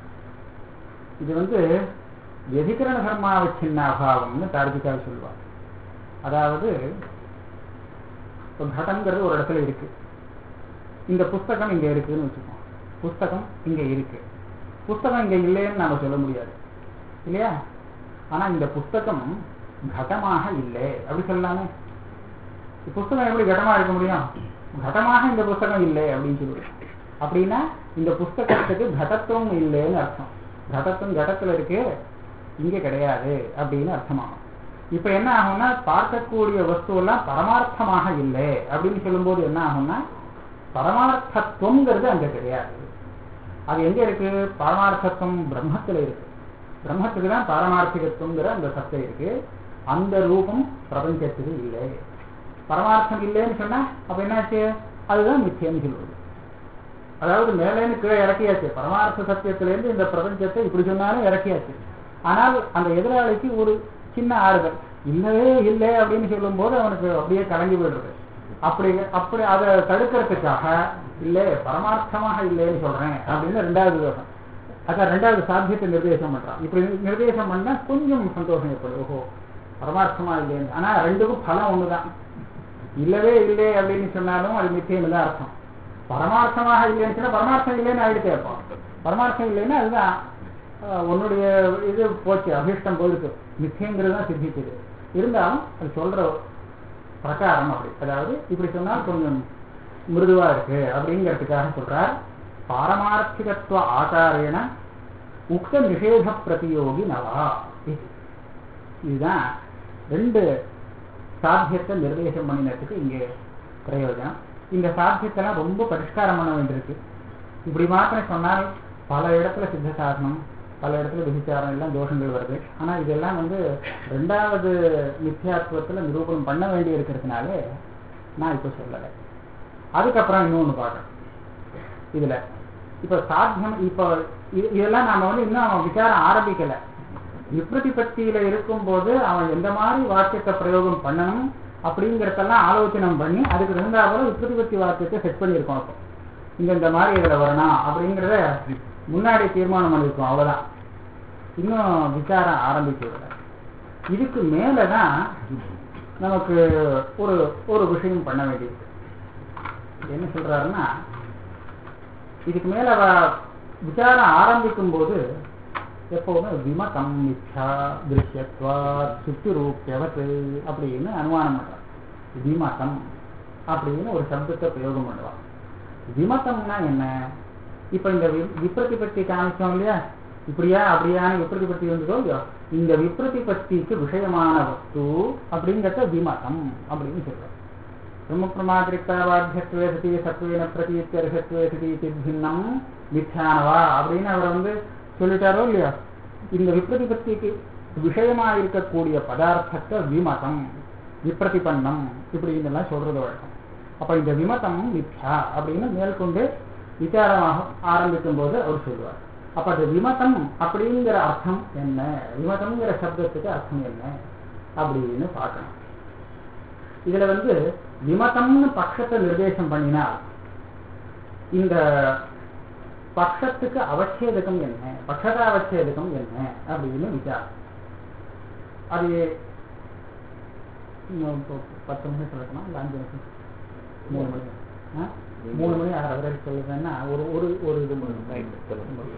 இது வந்து வெதிகரண தர்மாவச்சின்ன அபாவம்னு தார்கிகாவை சொல்லுவாங்க அதாவது இப்போ கடங்கிறது ஒரு இடத்துல இருக்கு இந்த புஸ்தகம் இங்க இருக்குன்னு வச்சுக்கோம் புஸ்தகம் இங்க இருக்கு புஸ்தகம் இங்க இல்லைன்னு நாம சொல்ல முடியாது இல்லையா ஆனா இந்த புஸ்தகம் கடமாக இல்லை அப்படி சொல்லலாமே புஸ்தகம் எப்படி கடமா இருக்க முடியும் கடமாக இந்த புஸ்தகம் இல்லை அப்படின்னு சொல்லுவோம் அப்படின்னா இந்த புஸ்தகத்துக்கு கடத்துவம் இல்லைன்னு அர்த்தம் கடத்துவம் கடத்துல இருக்கு இங்க கிடையாது அப்படின்னு அர்த்தமாகும் இப்ப என்ன ஆகும்னா பார்க்கக்கூடிய வஸ்து எல்லாம் பரமார்த்தமாக இல்லை அப்படின்னு சொல்லும்போது என்ன ஆகும்னா பரமார்த்தத்துவங்கிறது அங்க கிடையாது அது எங்க இருக்கு பரமார்த்தத்துவம் பிரம்மத்துல இருக்கு பிரம்மத்துக்கு தான் பாரமார்த்திகத்துவங்கிற அந்த சத்தை இருக்கு அந்த ரூபம் பிரபஞ்சத்துக்கு இல்லை பரமார்த்தம் இல்லைன்னு சொன்னா அப்ப என்னாச்சு அதுதான் மித்தியம்னு சொல்லுவது அதாவது மேலேன்னு கீழே இறக்கியாச்சு பரமார்த்த சத்தியத்திலேருந்து இந்த பிரபஞ்சத்தை இப்படி சொன்னாலும் இறக்கியாச்சு ஆனால் அந்த எதிராளிக்கு ஒரு சின்ன ஆறுதல் இல்லவே இல்லை அப்படின்னு சொல்லும் போது அவனுக்கு அப்படியே கலங்கி போயிடுறது அப்படி அப்படி அதை தடுக்கிறதுக்காக இல்லை பரமார்த்தமாக இல்லைன்னு சொல்றேன் அப்படின்னு ரெண்டாவது தோஷம் அதான் ரெண்டாவது சாத்தியத்தை நிர்தேசம் பண்றான் இப்படி நிர்தேசம் பண்ணா கொஞ்சம் சந்தோஷம் ஏற்படும் ஓஹோ பரமார்த்தமா இல்லைன்னு ஆனா ரெண்டுக்கும் பலம் ஒண்ணுதான் இல்லவே இல்லை அப்படின்னு சொன்னாலும் அது மித்தியம் தான் அர்த்தம் பரமார்த்தமாக இல்லைன்னு சொன்னா பரமார்த்தம் இல்லைன்னு ஆயிடுச்சு அப்போ பரமார்த்தம் இல்லைன்னா அதுதான் ஆஹ், உன்னுடைய இது போச்சு அபிஷ்டம் போயிருக்கு மித்தியங்கிறது தான் சித்திச்சது இருந்தாலும் அது சொல்ற பிரகாரம் அப்படி அதாவது இப்படி சொன்னால் கொஞ்சம் மிருதுவா இருக்கு அப்படிங்கிறதுக்காக சொல்றார் பாரமார்த்திகத்துவ ஆகாரேன உக்த நிஷேத பிரதியோகி நவா இது. இதுதான் ரெண்டு சாத்தியத்தை நிர்தேசம் பண்ணினதுக்கு இங்கே பிரயோஜனம் இந்த சாத்தியத்தெல்லாம் ரொம்ப பரிஷ்காரம் பண்ண வேண்டியிருக்கு இப்படி மாத்திரம் சொன்னால் பல இடத்துல சித்த சாசனம் பல இடத்துல விதிச்சாரம் எல்லாம் தோஷங்கள் வருது ஆனா இதெல்லாம் வந்து ரெண்டாவது மித்யாத்துவத்துல நிரூபணம் பண்ண வேண்டி இருக்கிறதுனால நான் இப்ப சொல்லலை அதுக்கப்புறம் இன்னொன்னு பார்க்கணும் இதுல இப்ப சாத்தியம் இப்போ இது- இதெல்லாம் நாம வந்து இன்னும் அவன் விசாரம் ஆரம்பிக்கல விப்ரதிபத்தியில இருக்கும்போது அவன் எந்த மாதிரி வாக்கியத்தை பிரயோகம் பண்ணணும் அப்படிங்கறதெல்லாம் ஆலோசனை பண்ணி அதுக்கு தகுந்தாப்புல விப்ரதிபத்தி வாக்கியத்தை செட் பண்ணியிருக்கோம் இப்போ இங்க இந்த மாதிரி இதுல வரணும் அப்படிங்கறத முன்னாடி தீர்மானம் பண்ணியிருக்கோம் அவ்வளவுதான் இன்னும் விசாரம் ஆரம்பிச்சு விடல இதுக்கு மேலதான் நமக்கு ஒரு ஒரு விஷயம் பண்ண வேண்டியது என்ன சொல்றாருன்னா இதுக்கு மேல அவ விசாரம் ஆரம்பிக்கும் போது எப்பவுமே விமதம் மித்யா திருஷ்யத்வா சுத்தி ரூபியவத்து அப்படின்னு அனுமானம் பண்றான் விமதம் அப்படின்னு ஒரு சப்தத்தை பிரயோகம் பண்ணுவான் விமதம்னா என்ன இப்ப இந்த வி- விப்ரதிபத்தி காமிச்சோம் இல்லையா இப்படியா அப்படியான விப்ரதிபத்தி வந்ததோ இல்லையோ இந்த விப்ரதிபத்திக்கு விஷயமான வஸ்து அப்படிங்கிறத விமதம் அப்படின்னு சொல்றோம் பிரம்மப்பிரமாதிரிக்தாவாத்தியத்துவே சதி சத்வேன பிரதீத்தியர்ஹத்வே சதி பின்னம் மித்யானவா அப்படின்னு அவர் வந்து சொல்லிட்டாரோ இல்லையா இந்த விப்ரதிபத்திக்கு விஷயமா இருக்கக்கூடிய பதார்த்தத்தை விமதம் விப்ரதிபன்னம் இப்படின்னு எல்லாம் சொல்றது வழக்கம் அப்ப இந்த விமதம் மித்யா அப்படின்னு மேற்கொண்டு விசாரமாக ஆரம்பிக்கும் போது அவர் சொல்லுவார் அப்ப அந்த விமதம் அப்படிங்கிற அர்த்தம் என்ன விமதம்ங்கிற சப்தத்துக்கு அர்த்தம் என்ன அப்படின்னு பார்க்கணும் இதுல வந்து விமதம்னு பட்சத்தை நிர்தேசம் பண்ணினால் இந்த பட்சத்துக்கு அவச்சேதகம் என்ன பட்சதாவச்சேதகம் என்ன அப்படின்னு விசாரம் அது இன்னும் இப்போ பத்து நிமிஷம் சொல்லணுமா இல்லை அஞ்சு நிமிஷம் மூணு மணி ஆ? மூணு மணி ஆறு வரை சொல்லுதுன்னா ஒரு ஒரு ஒரு இது முடியும்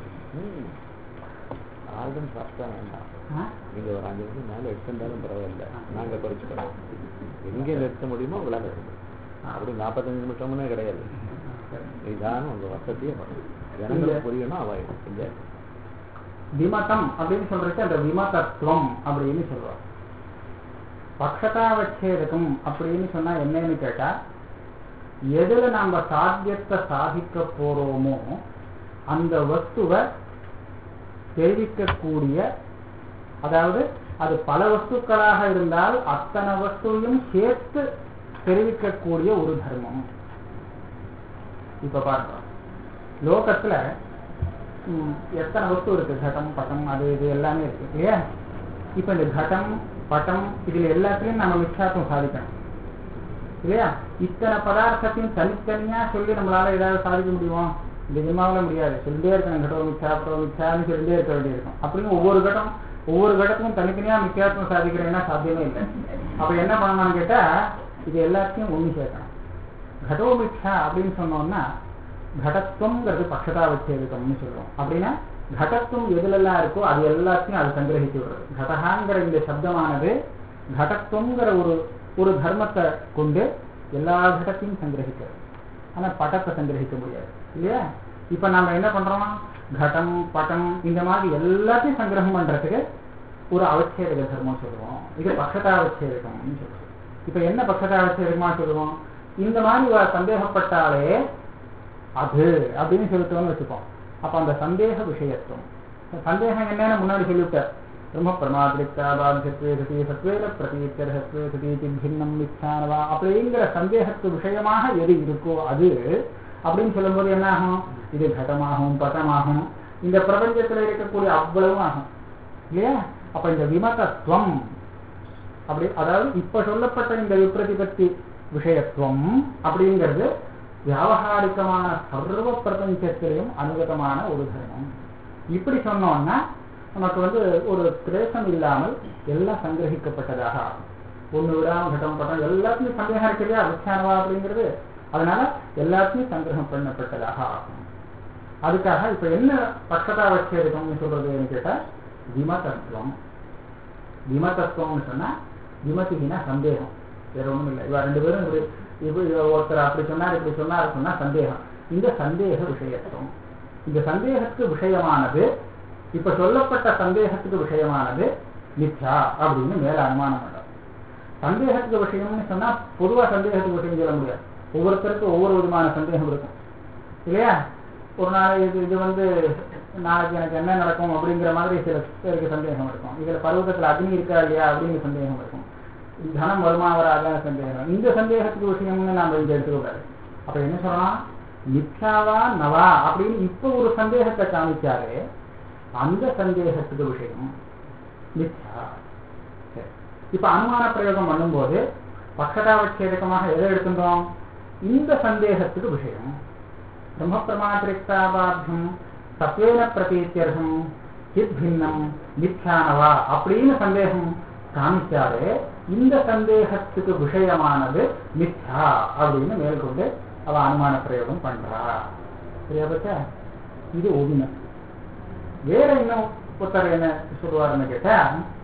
ஆல்பம் ஃபாஸ்டா வேண்டாம் ஆ? நீங்க ஒரு அஞ்சு நிமிஷம் மேல எடுத்திருந்தாலும் பரவாயில்ல நாங்க குறைச்சுக்கிறோம் எங்க நிறுத்த முடியுமோ அவ்வளோ நிறுத்தணும் அப்படி நாற்பத்தஞ்சு நிமிஷம்னே கிடையாது சரி. இதான் உங்க வசதியே வரும் ஜனங்களுக்கு புரியணும் அவாயிடும் இல்லையா விமதம் அப்படின்னு சொல்றது அந்த விமதத்துவம் அப்படின்னு சொல்லுவார் பக்ஷதாவச்சேதகம் அப்படின்னு சொன்னா என்னன்னு கேட்டா எதுல நம்ம சாத்தியத்தை சாதிக்க போறோமோ அந்த வஸ்துவை தெரிவிக்கக்கூடிய அதாவது அது பல வஸ்துக்களாக இருந்தால் அத்தனை வஸ்துவையும் சேர்த்து தெரிவிக்கக்கூடிய ஒரு தர்மம் இப்ப பாருங்க லோகத்துல ம், எத்தனை வஸ்து இருக்கு கடம் பட்டம் அது இது எல்லாமே இருக்கு இல்லையா இப்ப இந்த கடம் பட்டம் இதுல எல்லாத்துலயும் நம்ம மிச்சாத்தம் சாதிக்கணும் இல்லையா இத்தனை பதார்த்தத்தையும் தனித்தனியா சொல்லி நம்மளால ஏதாவது சாதிக்க முடியுமா இந்த ஜென்மாவில முடியாது சொல்லிட்டே இருக்கணும் கடவுள் மிச்சா படம் மிச்சான்னு சொல்லிட்டே இருக்க வேண்டியிருக்கும் அப்படின்னு ஒவ்வொரு கட்டம் ஒவ்வொரு கடத்துக்கும் தனித்தனியா மித்தியாத்மம் சாதிக்கிறேன்னா சாத்தியமே இல்லை அப்ப என்ன பண்ணணும்னு கேட்டா இது எல்லாத்தையும் ஒண்ணு சேர்க்கணும் கடோ மிச்சா அப்படின்னு சொன்னோம்னா கடத்துவங்கிறது பக்ஷதாவச்சேதகம்னு சொல்லுவோம் அப்படின்னா கடத்துவம் எதுலெல்லாம் இருக்கோ அது எல்லாத்தையும் அது சங்கிரகித்து விடுறது கடகாங்கிற இந்த சப்தமானது கடத்துவங்கிற ஒரு ஒரு தர்மத்தை கொண்டு எல்லா கடத்தையும் சங்கிரகிக்கிறது ஆனா பட்டத்தை சங்கிரகிக்க முடியாது இல்லையா இப்ப நாம என்ன பண்றோம் கடம் பட்டம் இந்த மாதிரி எல்லாத்தையும் சங்கிரகம் பண்றதுக்கு ஒரு அவச்சேதக தர்மம் சொல்லுவோம் இது பக்ஷதாவச்சேதகம்னு சொல்லுவோம் இப்ப என்ன பக்ஷதாவச்சேதகமா சொல்லுவோம் இந்த மாதிரி இவ சந்தேகப்பட்டாலே அது அப்படின்னு சொல்லிட்டோம்னு வச்சுப்போம் அப்ப அந்த சந்தேக விஷயத்துவம் சந்தேகம் என்னன்னு முன்னாடி சொல்லிவிட்டார் பிரம்ம பிரமாதிரிக்தா பாதிசத்வே சதி சத்வேர பிரதீத்தர்ஹத்வே சதீதி பின்னம் மிச்சானவா அப்படிங்கிற சந்தேகத்து விஷயமாக எது இருக்கோ அது அப்படின்னு சொல்லும்போது என்ன ஆகும் இது கடமாகும் பட்டமாகும் இந்த பிரபஞ்சத்துல இருக்கக்கூடிய அவ்வளவும் ஆகும் இல்லையா அப்ப இந்த விமதத்துவம் அப்படி அதாவது இப்ப சொல்லப்பட்ட இந்த விப்ரதிபத்தி விஷயத்துவம் அப்படிங்கிறது வியாவகாரிகமான சர்வ பிரபஞ்சத்திலையும் அனுகதமான ஒரு தர்மம் இப்படி சொன்னோம்னா நமக்கு வந்து ஒரு கிரேசம் இல்லாமல் எல்லாம் சங்கிரகிக்கப்பட்டதாக ஆகும் ஒண்ணு விடாம கட்டம் பட்டம் எல்லாத்தையும் சந்தேகம் இருக்கு இல்லையா விச்சானவா அப்படிங்கிறது அதனால எல்லாத்தையும் சங்கிரகம் பண்ணப்பட்டதாக ஆகும் அதுக்காக இப்ப என்ன பக்கத்தா வச்சிருக்கோம்னு சொல்றதுன்னு கேட்டா விமதத்துவம் விமதத்துவம்னு சொன்னா விமதினா சந்தேகம் வேற ஒண்ணும் இல்லை இவ ரெண்டு பேரும் இப்படி இப்படி ஒருத்தர் அப்படி சொன்னார் இப்படி சொன்னார் சொன்னா சந்தேகம் இந்த சந்தேக விஷயத்துவம் இந்த சந்தேகத்துக்கு விஷயமானது இப்ப சொல்லப்பட்ட சந்தேகத்துக்கு விஷயமானது மிச்சா அப்படின்னு மேல அனுமானம் பண்றோம் சந்தேகத்துக்கு விஷயம்னு சொன்னா பொதுவா சந்தேகத்துக்கு விஷயம் சொல்ல முடியாது ஒவ்வொருத்தருக்கும் ஒவ்வொரு விதமான சந்தேகம் இருக்கும் இல்லையா ஒரு நாள் இது இது வந்து நாளைக்கு எனக்கு என்ன நடக்கும் அப்படிங்கிற மாதிரி சில பேருக்கு சந்தேகம் இருக்கும் இதுல பருவத்துல அக்னி இருக்கா இல்லையா அப்படிங்கிற சந்தேகம் இருக்கும் தனம் வருமா வராதான சந்தேகம் இந்த சந்தேகத்துக்கு விஷயம்னு நாம இங்க எடுத்துக்கூடாது அப்ப என்ன சொல்லலாம் மிச்சாவா நவா அப்படின்னு இப்ப ஒரு சந்தேகத்தை காமிச்சாரு அந்த சந்தேகத்துக்கு விஷயம் மிச்சா சரி. இப்ப அனுமான பிரயோகம் பண்ணும்போது பக்கதாவச்சேதகமாக எதை எடுத்துட்டோம் இந்த சந்தேகத்துக்கு விஷயம் பிரம்ம பிரமாத்திரிக்தாபாத்தியம் சத்வேன பிரதீத்தியர்த்தம் சித் பின்னம் மித்யானவா அப்படின்னு சந்தேகம் காமிச்சாரு இந்த சந்தேகத்துக்கு விஷயமானது மித்யா அப்படின்னு மேற்கொண்டு அவ அனுமான பிரயோகம் பண்றா சரியா பச்சா இது ஒவினம் வேற இன்னும் ஒருத்தர் என்ன சொல்லுவாருன்னு கேட்டா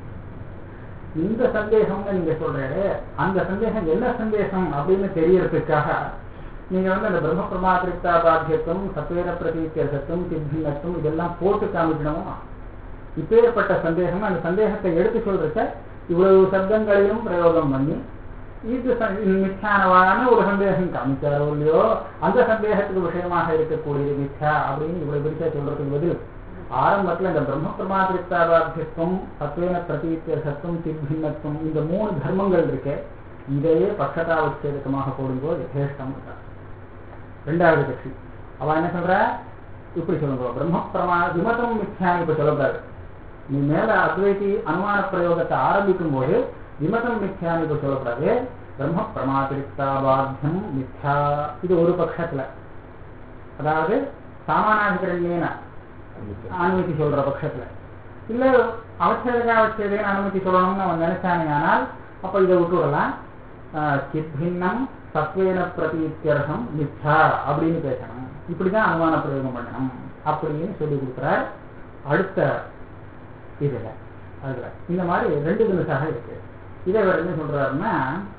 இந்த சந்தேகம்னு நீங்க சொல்றீங்க அந்த சந்தேகம் என்ன சந்தேகம் அப்படின்னு தெரியறதுக்காக நீங்க வந்து அந்த பிரம்ம பிரமாதிரிக்தா பாத்தியத்துவம் சத்வேர பிரதீத்தியத்துவம் சித்தினத்துவம் இதெல்லாம் போட்டு காமிக்கணுமா இப்பேற்பட்ட சந்தேகம் அந்த சந்தேகத்தை எடுத்து சொல்றத இவ்வளவு சப்தங்களையும் பிரயோகம் பண்ணி இது ச- இது மிச்சானவான ஒரு சந்தேகம் காமிச்சாரோ இல்லையோ அந்த சந்தேகத்துக்கு விஷயமாக இருக்கக்கூடியது மிச்சா அப்படின்னு இவ்வளவு பெருசா சொல்றதுக்கு பதில் ஆரம்பத்துல இந்த பிரம்ம பிரமாதிரிக்தாபாத்தியத்துவம் சத்வேன பிரதீத்தியத்துவம் திக்பின்னத்துவம் இந்த மூணு தர்மங்கள் இருக்கு இதையே பக்கதாவச்சேதகமாக போடும்போது யதேஷ்டம் இருக்கா ரெண்டாவது கட்சி அவ என்ன சொல்ற இப்படி சொல்லுங்க பிரம்ம பிரமா விமதம் மித்யான்னு இப்ப சொல்லக்கூடாது நீ மேல அத்வைதி அனுமான பிரயோகத்தை ஆரம்பிக்கும் போது விமதம் மித்யான்னு இப்ப சொல்லக்கூடாது பிரம்ம பிரமாதிரிக்தாபாத்தியம் மித்யா இது ஒரு பட்சத்துல அதாவது சாமானாதிகரண்யேன அனுமதி சொல்ற பட்சத்துல இல்ல அவசரக அவச்சேதேன அனுமதி சொல்லணும்னு அவன் நினைச்சானே ஆனால் அப்ப இதை விட்டுவிடலாம் ஆஹ் சித்பின்னம் சத்வேன பிரதீத்தியர்ஹம் மித்யா அப்படின்னு பேசணும் இப்படிதான் அனுமான பிரயோகம் பண்ணணும் அப்படின்னு சொல்லி கொடுக்குறார் அடுத்த இதுல அதுல இந்த மாதிரி ரெண்டு தினசாக இருக்கு இதை அவர் என்ன சொல்றாருன்னா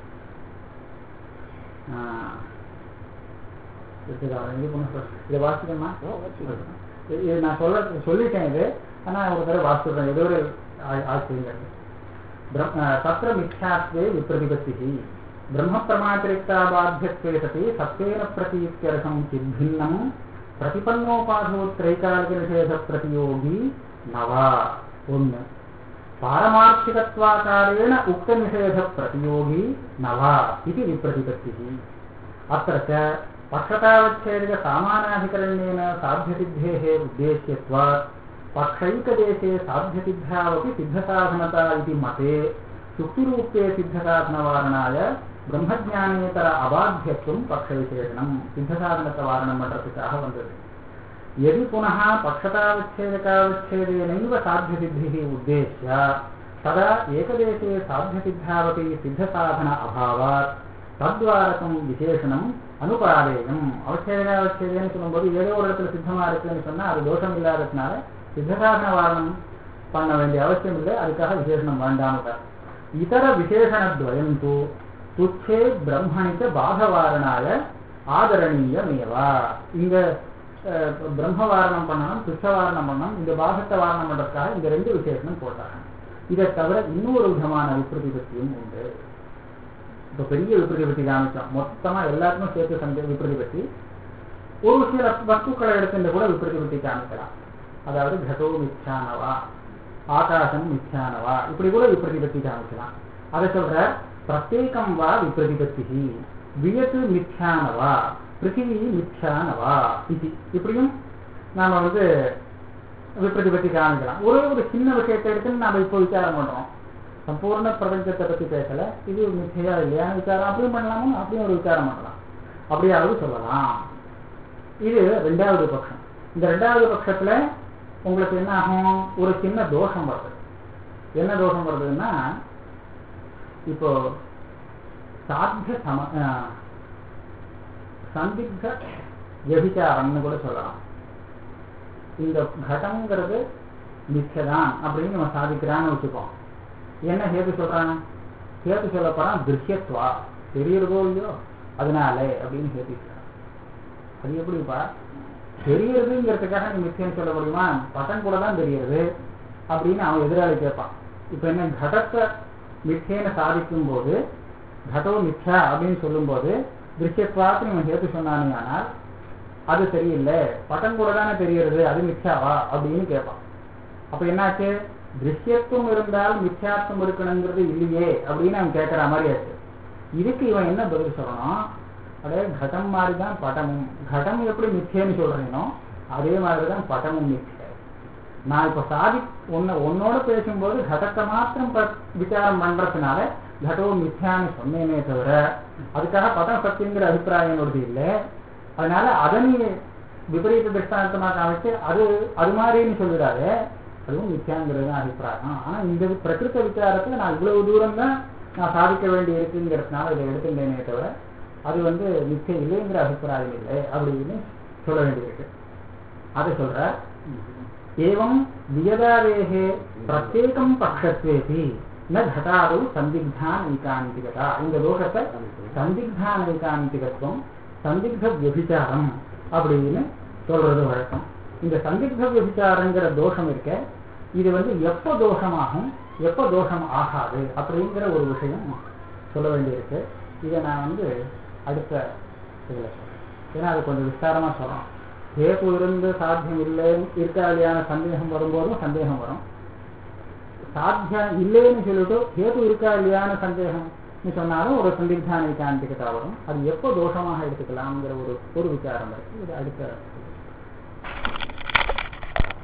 ஆஹ் இதுதான், இது பண்ண சொல். இதை வாசிக்கணுமா இது நான் சொல்ல சொல்லிட்டேன் இது ஆனா ஒரு தடவை வாசிடுறேன் இது ஒரு ஆ- ஆச்சரியம் ब्रह्म- अ, तत्र मिथ्यात्वे विप्रतिपत्तिः ब्रह्मप्रमातिरिक्ताबाध्यत्वे सति सत्त्वेन प्रतीत्यर्हं चिद्भिन्नं प्रतिपन्नोपाधोत्रैकालिकनिषेधप्रतियोगी न वा ஒன்று पारमार्थिकत्वाकारेण उक्तनिषेधप्रतियोगी न वा इति विप्रतिपत्तिः अत्र च पक्षतावच्छेदकसामानाधिकरण्येन साध्यसिद्धेः उद्देश्यत्वात् पक्षैकदेशे साध्यसिद्ध्यावपि सिद्धसाधनता इति मते शुक्तिरूपे सिद्धसाधनवारणाय ब्रह्मज्ञानेतर अबाध्यत्वं पक्षविशेषणं सिद्धसाधनतवारणं पठ्यताः वन्दते यदि पुनः पक्षतावच्छेदकावच्छेदेनैव साध्यसिद्धिः उद्देश्य तदा एकदेशे साध्यसिद्धावपि सिद्धसाधन अभावात् தத்வாரகம் விசேஷனம் அனுபாதேயம் அவச்சேதகாவச்சேதன்னு சொல்லும்போது ஏதோ ஒரு இடத்துல சித்தமா இருக்குன்னு சொன்னா அது தோஷம் இல்லாததுனால சித்தசாதன வாரணம் பண்ண வேண்டிய அவசியம் இல்லை அதுக்காக விசேஷனம் வேண்டாம் இதர விசேஷணத்வயம் தூ துச்சே பிரம்மணிக்க பாகவாரணாய ஆதரணீயமேவா இங்க அஹ், பிரம்ம வாரணம் பண்ணணும் துச்ச வாரணம் பண்ணணும் இந்த பாகத்தை வாரணம் பண்றதுக்காக இந்த ரெண்டு விசேஷனம் போட்டாங்க இதை தவிர இன்னொரு விதமான விப்ரதிபத்தியும் உண்டு இப்போ பெரிய விப்ரதிபத்தி காமிச்சோம் மொத்தமா எல்லாருக்கும் சேர்த்து சந்த விப்ரதிபத்தி ஒரு சில வஸ்துக்களை எடுத்துட்டு கூட விப்ரதிபத்தி காமிக்கலாம் அதாவது கடோ மிச்சானவா ஆகாசம் மிச்சானவா இப்படி கூட விப்ரதிபத்தி காமிக்கலாம் அதை சொல்ற பிரத்யேகம் வா விப்ரதிபத்தி வியத்து மிச்சானவா பிருத்திவி மிச்சானவா இது இப்படியும் நாம வந்து விப்ரதிபத்தி காமிக்கலாம் ஒரே ஒரு சின்ன விஷயத்தை எடுத்து நாம இப்போ விசாரம் பண்றோம் சம்பூர்ண பிரபஞ்சத்தை பத்தி பேசல இது மிச்சையா இல்லையான்னு விசாரம் அப்படியும் பண்ணலாமா அப்படியும் ஒரு விசாரம் பண்ணலாம் அப்படியாவது சொல்லலாம் இது ரெண்டாவது பட்சம் இந்த ரெண்டாவது பட்சத்துல உங்களுக்கு என்ன ஆகும் ஒரு சின்ன தோஷம் வருது என்ன தோஷம் வருதுன்னா இப்போ சாத்திய சம ஆஹ், சந்தித்த வியபிச்சாரம்னு கூட சொல்லலாம் இந்த கடம்ங்கிறது மிச்சதான் அப்படின்னு நம்ம சாதிக்கிறான்னு வச்சுப்போம் என்ன ஹேது சொல்றாங்க ஹேது சொல்ல போறான் திருஷ்யத்வா தெரியறதோ இல்லையோ அதனால அப்படின்னு ஹேது சொல்றான் அது எப்படிப்பா தெரியறதுங்கிறதுக்காக நீ மிச்சம் சொல்ல முடியுமா பட்டம் கூட தான் தெரியறது அப்படின்னு அவன் எதிராளி கேட்பான் இப்ப என்ன கடத்தை மிச்சேன சாதிக்கும் போது கடோ மிச்சா அப்படின்னு சொல்லும்போது திருஷ்யத்வாத்து இவன் ஹேத்து சொன்னானே ஆனால் அது சரியில்லை பட்டம் கூட தானே தெரியறது அது மிச்சாவா அப்படின்னு கேட்பான் அப்ப என்னாச்சு திருஷ்யத்துவம் இருந்தால் மித்யாத்வம் இருக்கணுங்கிறது இல்லையே அப்படின்னு அவன் கேட்கிற மாதிரி ஆச்சு இதுக்கு இவன் என்ன பதில் சொல்லணும் அடே கடம் மாதிரி தான் படமும் கடம் எப்படி மிச்சேன்னு சொல்றீனோ அதே மாதிரி தான் படமும் மிச்சை நான் இப்ப சாதி உன்னை உன்னோட பேசும்போது கடத்தை மாத்திரம் ப- விசாரம் பண்றதுனால கடவும் மித்யான்னு சொன்னேனே தவிர அதுக்காக படம் சத்தியங்கிற அபிப்பிராயம் என்னோடது இல்லை அதனால அதை நீ விபரீத திருஷ்டாந்தமா காமிச்சு அது அது மாதிரின்னு சொல்லிடாது அதுவும் மித்யாங்கிறது தான் அபிப்பிராயம் ஆனா இந்த பிரகிருத விசாரத்துல நான் இவ்வளவு தூரம் தான் நான் சாதிக்க வேண்டி இருக்குங்கிறதுனால இதை எடுத்துட்டேனே தவிர அது வந்து மிச்சம் இல்லைங்கிற அபிப்பிராயம் இல்லை அப்படின்னு சொல்ல வேண்டியிருக்கு அதை சொல்ற एवं वियदादेः प्रत्येकं पक्षत्वेपि न घटादौ सन्दिग्धानैकान्तिकता இந்த லோகத்தை சந்திக்தானைகாந்திகத்துவம் சந்திக்த வியபிச்சாரம் அப்படின்னு சொல்றது வழக்கம் இந்த சந்திக்த வியபிச்சாரங்கிற தோஷம் இருக்க இது வந்து எப்போ தோஷமாகும் எப்போ தோஷம் ஆகாது அப்படிங்கிற ஒரு விஷயம் சொல்ல வேண்டியிருக்கு இதை நான் வந்து அடுத்த இதில் சொல்றேன் ஏன்னா அது கொஞ்சம் விஸ்தாரமா சொல்றோம் ஹேத்து இருந்து சாத்தியம் இல்லை இருக்கா இல்லையான சந்தேகம் வரும்போதும் சந்தேகம் வரும் சாத்தியம் இல்லைன்னு சொல்லிட்டு ஹேத்து இருக்கா இல்லையான சந்தேகம் சொன்னாலும் ஒரு சந்திக்தானை காந்திக்கதா வரும் அது எப்போ தோஷமாக எடுத்துக்கலாம்ங்கிற ஒரு ஒரு விசாரம் இருக்கு இது அடுத்த